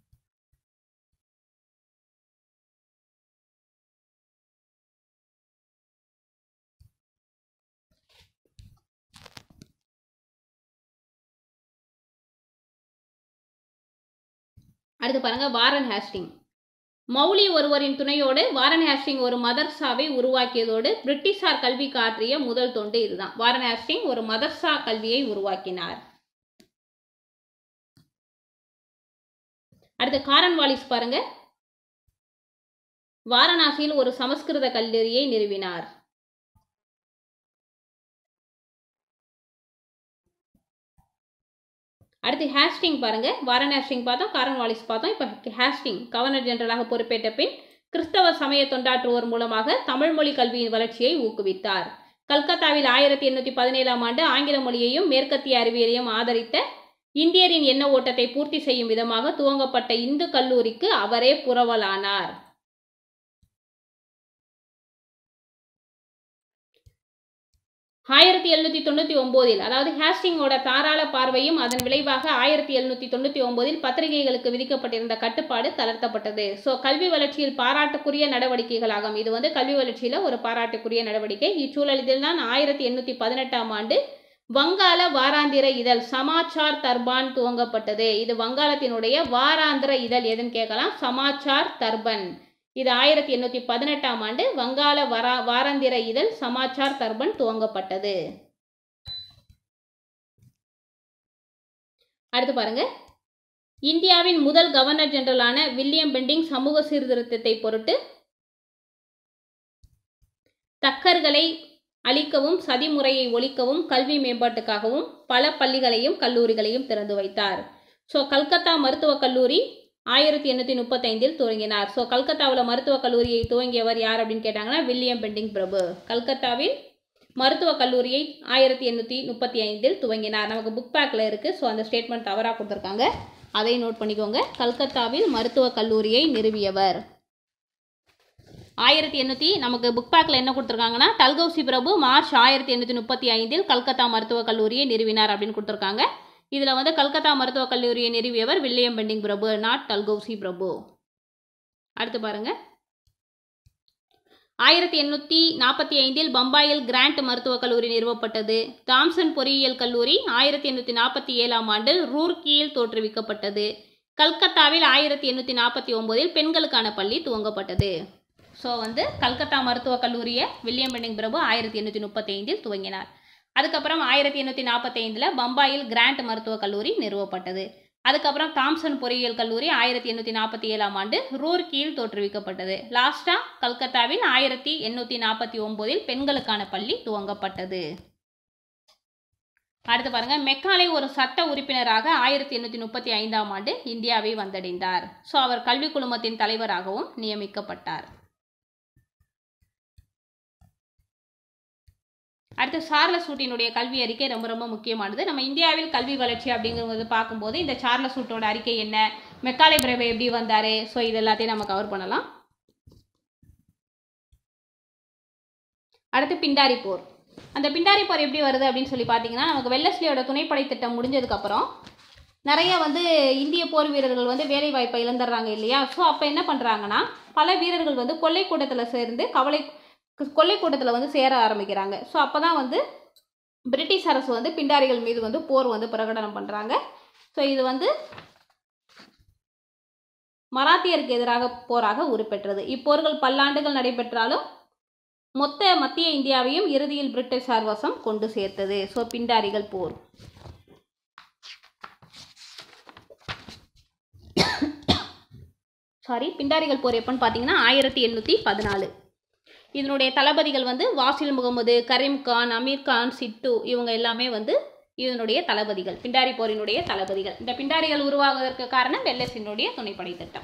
அடுத்து பாருங்க வாரன் ஹேஸ்டிங் மௌலி ஒருவரின் துணையோடு வாரன் ஹேஸ்டிங் ஒரு மதர்சாவை உருவாக்கியதோடு பிரிட்டிஷார் கல்விக்கு ஆற்றிய முதல் தொண்டு இதுதான் வாரன் ஹேஸ்டிங் ஒரு மதர்சா கல்வியை உருவாக்கினார் அடுத்து காரன் வாலிஸ் பாருங்க வாரணாசியில் ஒரு சமஸ்கிருத கல்லூரியை நிறுவினார் அடுத்து ஹேஸ்டிங் பாருங்க வாரன் ஹேஸ்டிங் பார்த்தோம் காரன் வாலிஸ் பார்த்தோம் இப்போ ஹேஸ்டிங் கவர்னர் ஜெனரலாக பொறுப்பேற்ற பின் கிறிஸ்தவ சமய தொண்டாற்றுவோர் மூலமாக தமிழ் மொழி கல்வியின் வளர்ச்சியை ஊக்குவித்தார் கல்கத்தாவில் ஆயிரத்தி எண்ணூற்றி பதினேழாம் ஆண்டு ஆங்கில மொழியையும் மேற்கத்திய அறிவியலையும் ஆதரித்த இந்தியரின் எண்ண ஓட்டத்தை பூர்த்தி செய்யும் விதமாக துவங்கப்பட்ட இந்து கல்லூரிக்கு அவரே புரவலானார் ஆயிரத்தி எழுநூற்றி தொண்ணூற்றி ஒம்போதில் அதாவது ஹேஸ்டிங்கோட தாராள பார்வையும் அதன் விளைவாக ஆயிரத்தி எழுநூற்றி தொண்ணூற்றி ஒம்போதில் பத்திரிகைகளுக்கு விதிக்கப்பட்டிருந்த கட்டுப்பாடு தளர்த்தப்பட்டது ஸோ கல்வி வளர்ச்சியில் பாராட்டுக்குரிய நடவடிக்கைகளாகும் இது வந்து கல்வி வளர்ச்சியில் ஒரு பாராட்டுக்குரிய நடவடிக்கை இச்சூழலில் தான் ஆயிரத்தி எண்ணூற்றி பதினெட்டாம் ஆண்டு வங்காள வாராந்திர இதழ் சமாச்சார் தர்பான் துவங்கப்பட்டது இது வங்காளத்தினுடைய வாராந்திர இதழ் எதுன்னு கேட்கலாம் சமாச்சார் தர்பன் இது ஆயிரத்தி எண்ணூற்றி பதினெட்டாம் ஆண்டு வங்காள வரா வாராந்திர இதழ் சமாச்சார் தர்பன் துவங்கப்பட்டது அடுத்து பாருங்க இந்தியாவின் முதல் கவர்னர் ஜெனரலான வில்லியம் பெண்டிங் சமூக சீர்திருத்தத்தை பொருட்டு தக்கர்களை அழிக்கவும் சதிமுறையை ஒழிக்கவும் கல்வி மேம்பாட்டுக்காகவும் பல பள்ளிகளையும் கல்லூரிகளையும் திறந்து வைத்தார் ஸோ கல்கத்தா மருத்துவக் கல்லூரி ஆயிரத்தி எண்ணூற்றி முப்பத்தைந்தில் துவங்கினார் ஸோ கல்கத்தாவில் மருத்துவக் கல்லூரியை துவங்கியவர் யார் அப்படின்னு கேட்டாங்கன்னா வில்லியம் பெண்டிங் பிரபு கல்கத்தாவில் மருத்துவக் கல்லூரியை ஆயிரத்தி எண்ணூற்றி முப்பத்தி ஐந்தில் துவங்கினார் நமக்கு புக் பேக்கில் இருக்குது ஸோ அந்த ஸ்டேட்மெண்ட் தவறாக கொடுத்துருக்காங்க அதை நோட் பண்ணிக்கோங்க கல்கத்தாவில் மருத்துவக் கல்லூரியை நிறுவியவர் ஆயிரத்தி எண்ணூற்றி நமக்கு புக் பேக்கில் என்ன கொடுத்துருக்காங்கன்னா டல்கௌசி பிரபு மார்ச் ஆயிரத்தி எண்ணூற்றி முப்பத்தி ஐந்தில் கல்கத்தா மருத்துவக் கல்லூரியை நிறுவினார் அப்படின்னு கொடுத்துருக்காங்க இதில் வந்து கல்கத்தா மருத்துவக் கல்லூரியை நிறுவியவர் வில்லியம் பெண்டிங் பிரபு நாட் டல்கௌசி பிரபு அடுத்து பாருங்க ஆயிரத்தி எண்ணூற்றி நாற்பத்தி ஐந்தில் பம்பாயில் கிராண்ட் மருத்துவக் கல்லூரி நிறுவப்பட்டது தாம்சன் பொறியியல் கல்லூரி ஆயிரத்தி எண்ணூற்றி நாற்பத்தி ஏழாம் ஆண்டு ரூர்க்கியில் தோற்றுவிக்கப்பட்டது கல்கத்தாவில் ஆயிரத்தி எண்ணூற்றி நாற்பத்தி ஒம்போதில் பெண்களுக்கான பள்ளி துவங்கப்பட்டது ஸோ வந்து கல்கத்தா மருத்துவக் கல்லூரியை வில்லியம் பெண்டிங் பிரபு ஆயிரத்தி எண்ணூற்றி முப்பத்தி ஐந்தில் துவங்கினார் அதுக்கப்புறம் ஆயிரத்தி எண்ணூற்றி நாற்பத்தி ஐந்தில் பம்பாயில் கிராண்ட் மருத்துவக் கல்லூரி நிறுவப்பட்டது அதுக்கப்புறம் தாம்சன் பொறியியல் கல்லூரி ஆயிரத்தி எண்ணூற்றி நாற்பத்தி ஏழாம் ஆண்டு ரூர்க்கியில் தோற்றுவிக்கப்பட்டது லாஸ்ட்டாக கல்கத்தாவில் ஆயிரத்தி எண்ணூற்றி நாற்பத்தி ஒம்போதில் பெண்களுக்கான பள்ளி துவங்கப்பட்டது அடுத்து பாருங்க மெக்காலே ஒரு சட்ட உறுப்பினராக ஆயிரத்தி எண்ணூற்றி முப்பத்தி ஐந்தாம் ஆண்டு இந்தியாவை வந்தடைந்தார் ஸோ அவர் கல்வி குழுமத்தின் தலைவராகவும் நியமிக்கப்பட்டார் அடுத்து சார்லஸ் சூட்டினுடைய கல்வி அறிக்கை ரொம்ப ரொம்ப முக்கியமானது நம்ம இந்தியாவில் கல்வி வளர்ச்சி அப்படிங்கிறது பார்க்கும்போது இந்த சார்லஸ் சூட்டோட அறிக்கை என்ன மெக்காலே பிரபு எப்படி வந்தார் ஸோ இது எல்லாத்தையும் நம்ம கவர் பண்ணலாம் அடுத்து பிண்டாரி போர் அந்த பிண்டாரி போர் எப்படி வருது அப்படின்னு சொல்லி பார்த்தீங்கன்னா நமக்கு வெள்ளஸ்லியோட துணைப்படை திட்டம் முடிஞ்சதுக்கப்புறம் நிறைய வந்து இந்திய போர் வீரர்கள் வந்து வேலை வாய்ப்பை இழந்துடுறாங்க இல்லையா ஸோ அப்போ என்ன பண்ணுறாங்கன்னா பல வீரர்கள் வந்து கொள்ளை கூட்டத்தில் சேர்ந்து கவலை கொள்ளை கூட்டத்தில் வந்து சேர ஆரம்பிக்கிறாங்க ஸோ அப்போ தான் வந்து பிரிட்டிஷ் அரசு வந்து பிண்டாரிகள் மீது வந்து போர் வந்து பிரகடனம் பண்ணுறாங்க ஸோ இது வந்து மராத்தியருக்கு எதிராக போராக உருப்பெற்றது இப்போர்கள் பல்லாண்டுகள் நடைபெற்றாலும் மொத்த மத்திய இந்தியாவையும் இறுதியில் பிரிட்டிஷார் வசம் கொண்டு சேர்த்தது ஸோ பிண்டாரிகள் போர் சாரி பிண்டாரிகள் போர் எப்போன்னு பார்த்தீங்கன்னா ஆயிரத்தி எண்ணூற்றி பதினாலு இதனுடைய தளபதிகள் வந்து வாசில் முகமது கரீம் கான் அமீர் கான் சிட்டு இவங்க எல்லாமே வந்து இதனுடைய தளபதிகள் பிண்டாரி போரினுடைய தளபதிகள் இந்த பிண்டாரிகள் உருவாகுவதற்கு காரணம் வெள்ளசினுடைய துணைப்படை திட்டம்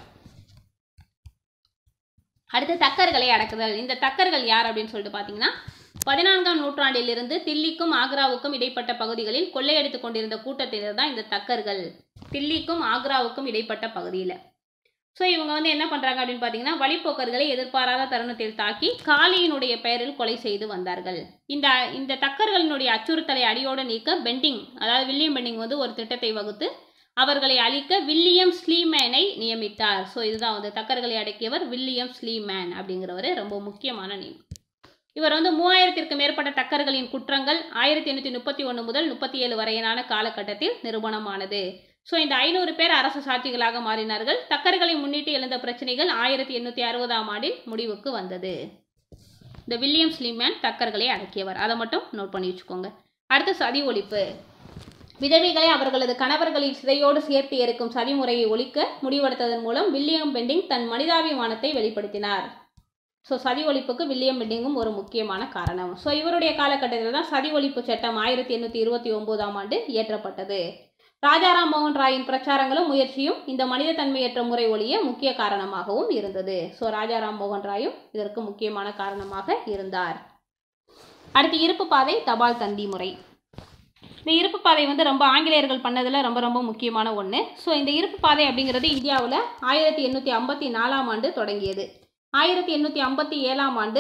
அடுத்து தக்கர்களை அடக்குதல் இந்த தக்கர்கள் யார் அப்படின்னு சொல்லிட்டு பார்த்தீங்கன்னா பதினான்காம் நூற்றாண்டிலிருந்து தில்லிக்கும் ஆக்ராவுக்கும் இடைப்பட்ட பகுதிகளில் கொள்ளையடித்துக் கொண்டிருந்த கூட்டத்தினர் தான் இந்த தக்கர்கள் தில்லிக்கும் ஆக்ராவுக்கும் இடைப்பட்ட பகுதியில் ஸோ இவங்க வந்து என்ன பண்ணுறாங்க அப்படின்னு பார்த்தீங்கன்னா வழிப்போக்கர்களை எதிர்பாராத தருணத்தில் தாக்கி காளியினுடைய பெயரில் கொலை செய்து வந்தார்கள் இந்த இந்த தக்கர்களினுடைய அச்சுறுத்தலை அடியோடு நீக்க பெண்டிங் அதாவது வில்லியம் பெண்டிங் வந்து ஒரு திட்டத்தை வகுத்து அவர்களை அழிக்க வில்லியம் ஸ்லீமேனை நியமித்தார் ஸோ இதுதான் வந்து தக்கர்களை அடக்கியவர் வில்லியம் ஸ்லீமேன் அப்படிங்கிறவர் ரொம்ப முக்கியமான நேம் இவர் வந்து மூவாயிரத்திற்கு மேற்பட்ட தக்கர்களின் குற்றங்கள் ஆயிரத்தி எண்ணூற்றி முப்பத்தி ஒன்று முதல் முப்பத்தி ஏழு வரையிலான காலகட்டத்தில் நிரூபணமானது ஸோ இந்த ஐநூறு பேர் அரசு சாட்சிகளாக மாறினார்கள் தக்கர்களை முன்னிட்டு எழுந்த பிரச்சனைகள் ஆயிரத்தி எண்ணூற்றி அறுபதாம் ஆண்டில் முடிவுக்கு வந்தது இந்த வில்லியம் ஸ்லீமேன் தக்கர்களை அடக்கியவர் அதை மட்டும் நோட் பண்ணி வச்சுக்கோங்க அடுத்து சதி ஒழிப்பு விதவைகளை அவர்களது கணவர்களின் சிதையோடு சேர்த்து எரிக்கும் சதிமுறையை ஒழிக்க முடிவெடுத்ததன் மூலம் வில்லியம் பெண்டிங் தன் மனிதாபிமானத்தை வெளிப்படுத்தினார் ஸோ சதி ஒழிப்புக்கு வில்லியம் பெண்டிங்கும் ஒரு முக்கியமான காரணம் ஸோ இவருடைய காலகட்டத்தில் தான் சதி ஒழிப்பு சட்டம் ஆயிரத்தி எண்ணூற்றி இருபத்தி ஒம்போதாம் ஆண்டு இயற்றப்பட்டது ராஜாராம் மோகன் ராயின் பிரச்சாரங்களும் முயற்சியும் இந்த மனித தன்மையற்ற முறை ஒழிய முக்கிய காரணமாகவும் இருந்தது ஸோ ராஜாராம் மோகன் ராயும் இதற்கு முக்கியமான காரணமாக இருந்தார் அடுத்து இருப்பு பாதை தபால் தந்தி முறை இந்த இருப்பு பாதை வந்து ரொம்ப ஆங்கிலேயர்கள் பண்ணதில் ரொம்ப ரொம்ப முக்கியமான ஒன்று ஸோ இந்த இருப்பு பாதை அப்படிங்கிறது இந்தியாவில் ஆயிரத்தி எண்ணூற்றி ஐம்பத்தி நாலாம் ஆண்டு தொடங்கியது ஆயிரத்தி எண்ணூற்றி ஐம்பத்தி ஏழாம் ஆண்டு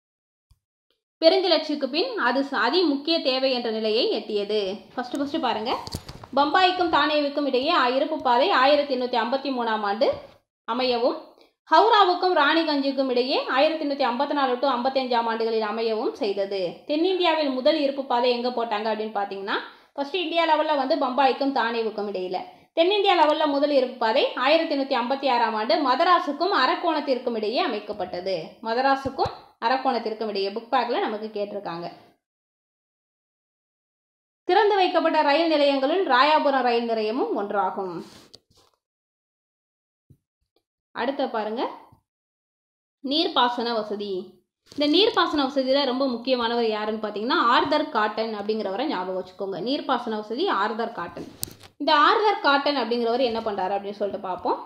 பெருங்கிளர்ச்சிக்கு பின் அது ச- அதி முக்கிய தேவை என்ற நிலையை எட்டியது ஃபஸ்ட்டு ஃபஸ்ட்டு பாருங்கள் பம்பாய்க்கும் தானேவுக்கும் இடையே ஆ- இருப்பு பாதை ஆயிரத்தி எண்ணூற்றி ஐம்பத்தி மூணாம் ஆண்டு அமையவும் ஹவுராவுக்கும் ராணிகஞ்சுக்கும் இடையே ஆயிரத்தி எண்ணூற்றி ஐம்பத்தி நாலு டு ஐம்பத்தஞ்சாம் ஆண்டுகளில் அமையவும் செய்தது தென்னிந்தியாவில் முதல் இருப்பு பாதை எங்கே போட்டாங்க அப்படின்னு பார்த்தீங்கன்னா ஃபஸ்ட்டு இந்தியா லெவலில் வந்து பம்பாய்க்கும் தானேவுக்கும் இடையில தென்னிந்தியா லெவலில் முதல் இருப்பு பாதை ஆயிரத்தி எண்ணூற்றி ஐம்பத்தி ஆறாம் ஆண்டு மதராஸுக்கும் அரக்கோணத்திற்கும் இடையே அமைக்கப்பட்டது மதராஸுக்கும் அரக்கோணத்திற்கும் இடையே புக் பேக்கில் நமக்கு கேட்டிருக்காங்க திறந்து வைக்கப்பட்ட ரயில் நிலையங்களில் ராயாபுரம் ரயில் நிலையமும் ஒன்றாகும் அடுத்த பாருங்க நீர்ப்பாசன வசதி இந்த நீர்ப்பாசன வசதியில் ரொம்ப முக்கியமானவர் யாருன்னு பார்த்தீங்கன்னா ஆர்தர் காட்டன் அப்படிங்கிறவரை ஞாபகம் வச்சுக்கோங்க நீர்ப்பாசன வசதி ஆர்தர் காட்டன் இந்த ஆர்தர் காட்டன் அப்படிங்கிறவர் என்ன பண்ணுறாரு அப்படின்னு சொல்லிட்டு பார்ப்போம்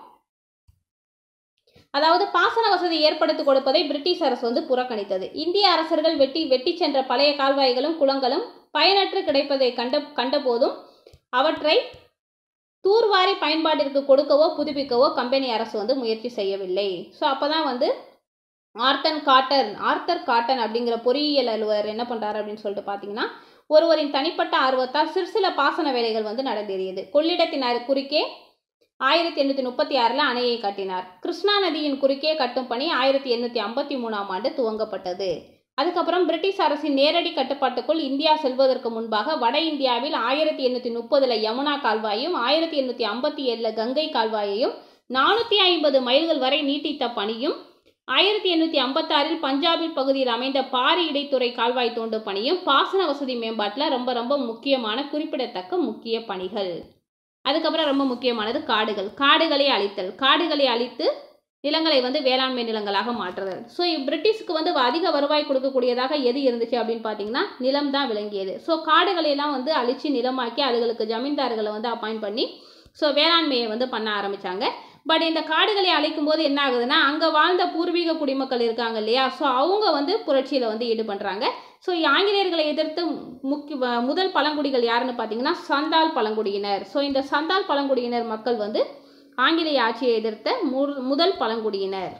அதாவது பாசன வசதி ஏற்படுத்தி கொடுப்பதை பிரிட்டிஷ் அரசு வந்து புறக்கணித்தது இந்திய அரசர்கள் வெட்டி வெட்டி சென்ற பழைய கால்வாய்களும் குளங்களும் பயனற்று கிடைப்பதை கண்ட கண்டபோதும் அவற்றை தூர்வாரி பயன்பாட்டிற்கு கொடுக்கவோ புதுப்பிக்கவோ கம்பெனி அரசு வந்து முயற்சி செய்யவில்லை ஸோ அப்போ தான் வந்து ஆர்த்தன் காட்டன் ஆர்த்தர் காட்டன் அப்படிங்கிற பொறியியல் அலுவலர் என்ன பண்ணுறாரு அப்படின்னு சொல்லிட்டு பார்த்தீங்கன்னா ஒருவரின் தனிப்பட்ட ஆர்வத்தால் சிறு சில பாசன வேலைகள் வந்து நடந்தேறியது கொள்ளிடத்தின் அரு- குறுக்கே ஆயிரத்தி எண்ணூற்றி முப்பத்தி ஆறில் அணையை கட்டினார் கிருஷ்ணா நதியின் குறுக்கே கட்டும் பணி ஆயிரத்தி எண்ணூற்றி ஐம்பத்தி மூணாம் ஆண்டு துவங்கப்பட்டது அதுக்கப்புறம் பிரிட்டிஷ் அரசின் நேரடி கட்டுப்பாட்டுக்குள் இந்தியா செல்வதற்கு முன்பாக வட இந்தியாவில் ஆயிரத்தி எண்ணூற்றி முப்பதில் யமுனா கால்வாயும் ஆயிரத்தி எண்ணூற்றி ஐம்பத்தி ஏழில் கங்கை கால்வாயையும் நானூற்றி ஐம்பது மைல்கள் வரை நீட்டித்த பணியும் ஆயிரத்தி எண்ணூற்றி ஐம்பத்தாறில் பஞ்சாபில் பகுதியில் அமைந்த பாரி இடைத்துறை கால்வாய் தோண்டும் பணியும் பாசன வசதி மேம்பாட்டில் ரொம்ப ரொம்ப முக்கியமான குறிப்பிடத்தக்க முக்கிய பணிகள் அதுக்கப்புறம் ரொம்ப முக்கியமானது காடுகள் காடுகளை அழித்தல் காடுகளை அழித்து நிலங்களை வந்து வேளாண்மை நிலங்களாக மாற்றுதல் ஸோ பிரிட்டிஷ்க்கு வந்து அதிக வருவாய் கொடுக்கக்கூடியதாக எது இருந்துச்சு அப்படின்னு பார்த்தீங்கன்னா நிலம் தான் விளங்கியது ஸோ காடுகளை எல்லாம் வந்து அழித்து நிலமாக்கி அதுகளுக்கு ஜமீன்தார்களை வந்து அப்பாயிண்ட் பண்ணி ஸோ வேளாண்மையை வந்து பண்ண ஆரம்பித்தாங்க பட் இந்த காடுகளை அழிக்கும் போது என்ன ஆகுதுன்னா அங்கே வாழ்ந்த பூர்வீக குடிமக்கள் இருக்காங்க இல்லையா ஸோ அவங்க வந்து புரட்சியில் வந்து ஈடுபடுறாங்க ஸோ ஆங்கிலேயர்களை எதிர்த்து முக்கிய வ- முதல் பழங்குடிகள் யாருன்னு பார்த்தீங்கன்னா சந்தால் பழங்குடியினர் ஸோ இந்த சந்தால் பழங்குடியினர் மக்கள் வந்து ஆங்கிலேய ஆட்சியை எதிர்த்த மு- முதல் பழங்குடியினர்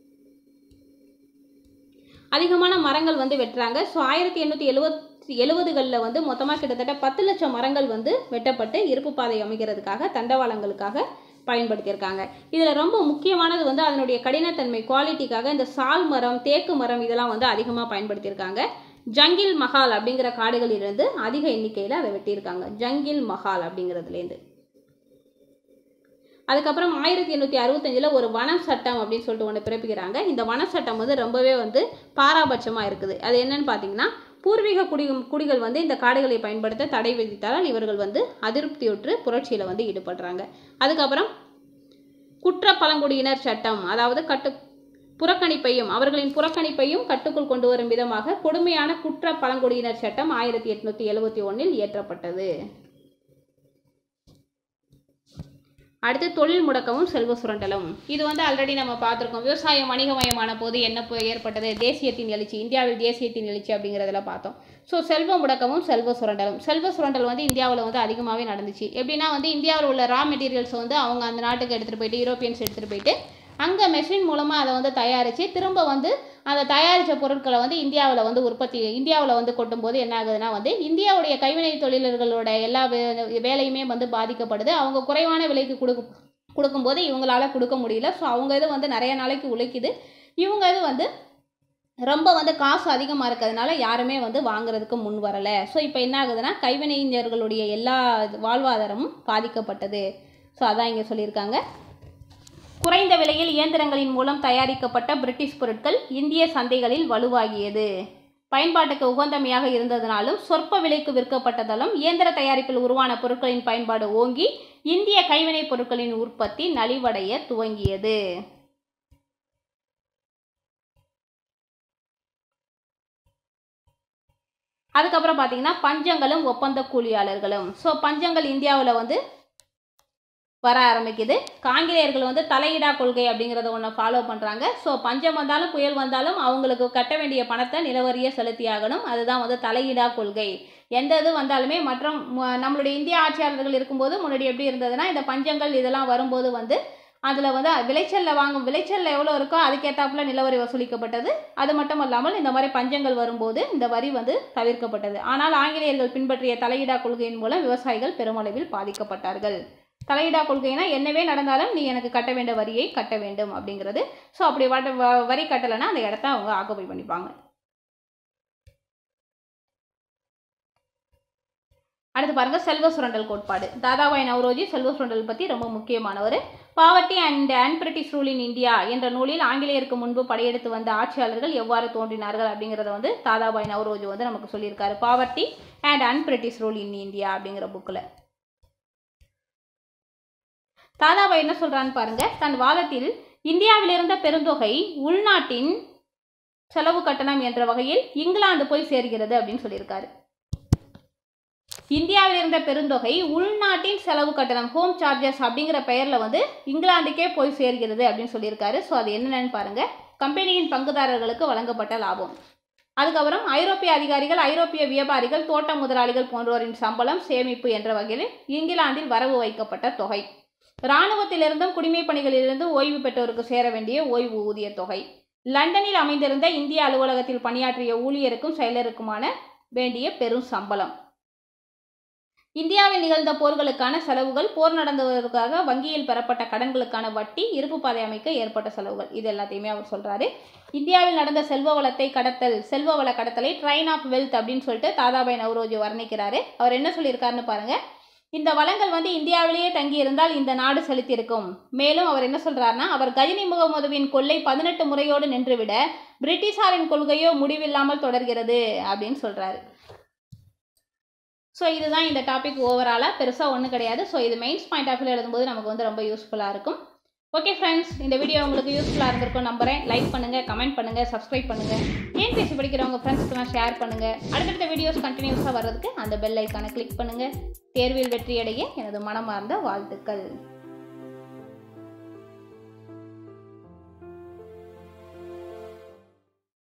அதிகமான மரங்கள் வந்து வெட்டுறாங்க ஸோ ஆயிரத்தி எண்ணூற்றி எழுவத்தி எழுபதுகளில் வந்து மொத்தமாக கிட்டத்தட்ட பத்து லட்சம் மரங்கள் வந்து வெட்டப்பட்டு இருப்பு பாதை அமைக்கிறதுக்காக தண்டவாளங்களுக்காக பயன்படுத்தியிருக்காங்க இதில் ரொம்ப முக்கியமானது வந்து அதனுடைய கடினத்தன்மை குவாலிட்டிக்காக இந்த சால் மரம் தேக்கு மரம் இதெல்லாம் வந்து அதிகமாக பயன்படுத்தியிருக்காங்க ஜங்கில் மஹால் அப்படிங்கிற காடுகளிலிருந்து அதிக எண்ணிக்கையில் அதை வெட்டியிருக்காங்க ஜங்கில் மஹால் அப்படிங்கிறதுலேருந்து அதுக்கப்புறம் ஆயிரத்தி எண்ணூற்றி அறுபத்தஞ்சில் ஒரு வன சட்டம் அப்படின்னு சொல்லிட்டு ஒன்று பிறப்பிக்கிறாங்க இந்த வன சட்டம் வந்து ரொம்பவே வந்து பாராபட்சமாக இருக்குது அது என்னன்னு பார்த்தீங்கன்னா பூர்வீக குடி குடிகள் வந்து இந்த காடுகளை பயன்படுத்த தடை விதித்தால் இவர்கள் வந்து அதிருப்தியுற்று புரட்சியில் வந்து ஈடுபடுறாங்க அதுக்கப்புறம் குற்ற பழங்குடியினர் சட்டம் அதாவது கட்டு புறக்கணிப்பையும் அவர்களின் புறக்கணிப்பையும் கட்டுக்குள் கொண்டு வரும் விதமாக கொடுமையான குற்ற பழங்குடியினர் சட்டம் ஆயிரத்தி எட்நூத்தி எழுபத்தி ஒன்றில் இயற்றப்பட்டது அடுத்து தொழில் முடக்கமும் செல்வ சுரண்டலும் இது வந்து ஆல்ரெடி நம்ம பார்த்துருக்கோம் விவசாயம் வணிகமயமான போது என்ன போ- ஏற்பட்டது தேசியத்தின் எழுச்சி இந்தியாவில் தேசியத்தின் எழுச்சி அப்படிங்கிறதுல பார்த்தோம் ஸோ செல்வ முடக்கமும் செல்வ சுரண்டலும் செல்வ சுரண்டல் வந்து இந்தியாவில் வந்து அதிகமாகவே நடந்துச்சு எப்படின்னா வந்து இந்தியாவில் உள்ள ரா மெட்டீரியல்ஸ் வந்து அவங்க அந்த நாட்டுக்கு எடுத்துகிட்டு போயிட்டு யூரோப்பியன்ஸ் எடுத்துகிட்டு போயிட்டு அங்கே மெஷின் மூலமாக அதை வந்து தயாரித்து திரும்ப வந்து அந்த தயாரித்த பொருட்களை வந்து இந்தியாவில் வந்து உற்பத்தி இந்தியாவில் வந்து கொட்டும்போது என்ன ஆகுதுன்னா வந்து இந்தியாவுடைய கைவினை தொழிலர்களோட எல்லா வே- வேலையுமே வந்து பாதிக்கப்படுது அவங்க குறைவான விலைக்கு கொடுக்கும் கொடுக்கும்போது இவங்களால கொடுக்க முடியல ஸோ அவங்க இது வந்து நிறைய நாளைக்கு உழைக்குது இவங்க இது வந்து ரொம்ப வந்து காசு அதிகமாக இருக்கிறதுனால யாருமே வந்து வாங்குறதுக்கு முன் வரலை ஸோ இப்போ என்ன ஆகுதுன்னா கைவினைஞர்களுடைய எல்லா வாழ்வாதாரமும் பாதிக்கப்பட்டது ஸோ அதான் இங்கே சொல்லியிருக்காங்க குறைந்த விலையில் இயந்திரங்களின் மூலம் தயாரிக்கப்பட்ட பிரிட்டிஷ் பொருட்கள் இந்திய சந்தைகளில் வலுவாகியது பயன்பாட்டுக்கு உகந்தமையாக இருந்ததனாலும் சொற்ப விலைக்கு விற்கப்பட்டதாலும் இயந்திர தயாரிப்பில் உருவான பொருட்களின் பயன்பாடு ஓங்கி இந்திய கைவினைப் பொருட்களின் உற்பத்தி நலிவடைய துவங்கியது அதுக்கப்புறம் பார்த்தீங்கன்னா பஞ்சங்களும் ஒப்பந்த கூலியாளர்களும் ஸோ பஞ்சங்கள் இந்தியாவில் வந்து வர ஆரம்பிக்குது ஆங்கிலேயர்கள் வந்து தலையிடா கொள்கை அப்படிங்கிறத ஒன்று ஃபாலோ பண்ணுறாங்க ஸோ பஞ்சம் வந்தாலும் புயல் வந்தாலும் அவங்களுக்கு கட்ட வேண்டிய பணத்தை நிலவரியை செலுத்தி ஆகணும் அதுதான் வந்து தலையிடா கொள்கை எந்த இது வந்தாலுமே மற்றும் ம- நம்மளுடைய இந்திய ஆட்சியாளர்கள் இருக்கும்போது முன்னாடி எப்படி இருந்ததுன்னா இந்த பஞ்சங்கள் இதெல்லாம் வரும்போது வந்து அதில் வந்து விளைச்சலில் வாங்கும் விளைச்சலில் எவ்வளோ இருக்கோ அதுக்கேற்றாப்புல நிலவரி வசூலிக்கப்பட்டது அது மட்டும் இல்லாமல் இந்த மாதிரி பஞ்சங்கள் வரும்போது இந்த வரி வந்து தவிர்க்கப்பட்டது ஆனால் ஆங்கிலேயர்கள் பின்பற்றிய தலையிடா கொள்கையின் மூலம் விவசாயிகள் பெருமளவில் பாதிக்கப்பட்டார்கள் தலையிடா கொள்கைனா என்னவே நடந்தாலும் நீ எனக்கு கட்ட வேண்டிய வரியை கட்ட வேண்டும் அப்படிங்கிறது ஸோ அப்படி வட வ- வரி கட்டலைன்னா அந்த இடத்த அவங்க ஆக்குபை பண்ணிப்பாங்க அடுத்து பாருங்க செல்வ சுரண்டல் கோட்பாடு தாதாபாய் நவ்ரோஜி செல்வ சுரண்டல் பற்றி ரொம்ப முக்கியமானவர் poverty and unBritish rule in India என்ற நூலில் ஆங்கிலேயருக்கு முன்பு படையெடுத்து வந்த ஆட்சியாளர்கள் எவ்வாறு தோன்றினார்கள் அப்படிங்கிறத வந்து தாதாபாய் நவ்ரோஜி வந்து நமக்கு சொல்லியிருக்காரு poverty and unBritish rule in India அப்படிங்கிற புக்கில் தாதாபாய் என்ன சொல்றான்னு பாருங்க தன் வாதத்தில் இந்தியாவில் இருந்த பெருந்தொகை உள்நாட்டின் செலவு கட்டணம் என்ற வகையில் இங்கிலாந்து போய் சேர்கிறது அப்படின்னு சொல்லியிருக்காரு இந்தியாவில் இருந்த பெருந்தொகை உள்நாட்டின் செலவு கட்டணம் ஹோம் சார்ஜஸ் அப்படிங்கிற பெயரில் வந்து இங்கிலாந்துக்கே போய் சேர்கிறது அப்படின்னு சொல்லியிருக்காரு ஸோ அது என்னென்னு பாருங்க கம்பெனியின் பங்குதாரர்களுக்கு வழங்கப்பட்ட லாபம் அதுக்கப்புறம் ஐரோப்பிய அதிகாரிகள் ஐரோப்பிய வியாபாரிகள் தோட்ட முதலாளிகள் போன்றோரின் சம்பளம் சேமிப்பு என்ற வகையில் இங்கிலாந்தில் வரவு வைக்கப்பட்ட தொகை இராணுவத்திலிருந்தும் குடிமைப் பணிகளிலிருந்தும் ஓய்வு பெற்றோருக்கு சேர வேண்டிய ஓய்வு ஊதிய தொகை லண்டனில் அமைந்திருந்த இந்திய அலுவலகத்தில் பணியாற்றிய ஊழியருக்கும் செயலருக்குமான வேண்டிய பெரும் சம்பளம் இந்தியாவில் நிகழ்ந்த போர்களுக்கான செலவுகள் போர் நடந்ததற்காக வங்கியில் பெறப்பட்ட கடன்களுக்கான வட்டி இருப்பு பாதை அமைக்க ஏற்பட்ட செலவுகள் இது எல்லாத்தையுமே அவர் சொல்றாரு இந்தியாவில் நடந்த செல்வ வளத்தை கடத்தல் செல்வ வள கடத்தலை ட்ரைன் ஆஃப் வெல்த் அப்படின்னு சொல்லிட்டு தாதாபாய் நவ்ரோஜி வர்ணிக்கிறாரு அவர் என்ன சொல்லியிருக்காருன்னு பாருங்க இந்த வளங்கள் வந்து இந்தியாவிலேயே தங்கி இருந்தால் இந்த நாடு செலுத்தியிருக்கும் மேலும் அவர் என்ன சொல்றாருன்னா அவர் கஜினி முகமதுவின் கொள்ளை பதினெட்டு முறையோடு நின்றுவிட பிரிட்டிஷாரின் கொள்கையோ முடிவில்லாமல் தொடர்கிறது அப்படின்னு சொல்றாரு ஸோ இதுதான் இந்த டாபிக் ஓவராலாக பெருசாக ஒன்றும் கிடையாது ஸோ இது மெயின்ஸ் பாயிண்ட் ஆஃப் வியூ எழுதும்போது நமக்கு வந்து ரொம்ப யூஸ்ஃபுல்லாக இருக்கும் ஓகே ஃப்ரெண்ட்ஸ் இந்த வீடியோ உங்களுக்கு யூஸ்ஃபுல்லாக இருந்திருக்கும் நம்புறேன் லைக் பண்ணுங்கள் கமெண்ட் பண்ணுங்கள் சப்ஸ்கிரைப் பண்ணுங்கள் ஏன் பேசி படிக்கிறவங்க ஃப்ரெண்ட்ஸ்க்குலாம் ஷேர் பண்ணுங்கள் அடுத்தடுத்த வீடியோஸ் கண்டினியூஸாக வர்றதுக்கு அந்த பெல் ஐக்கானை கிளிக் பண்ணுங்கள் தேர்வில் வெற்றியடைய எனது மனமார்ந்த வாழ்த்துக்கள்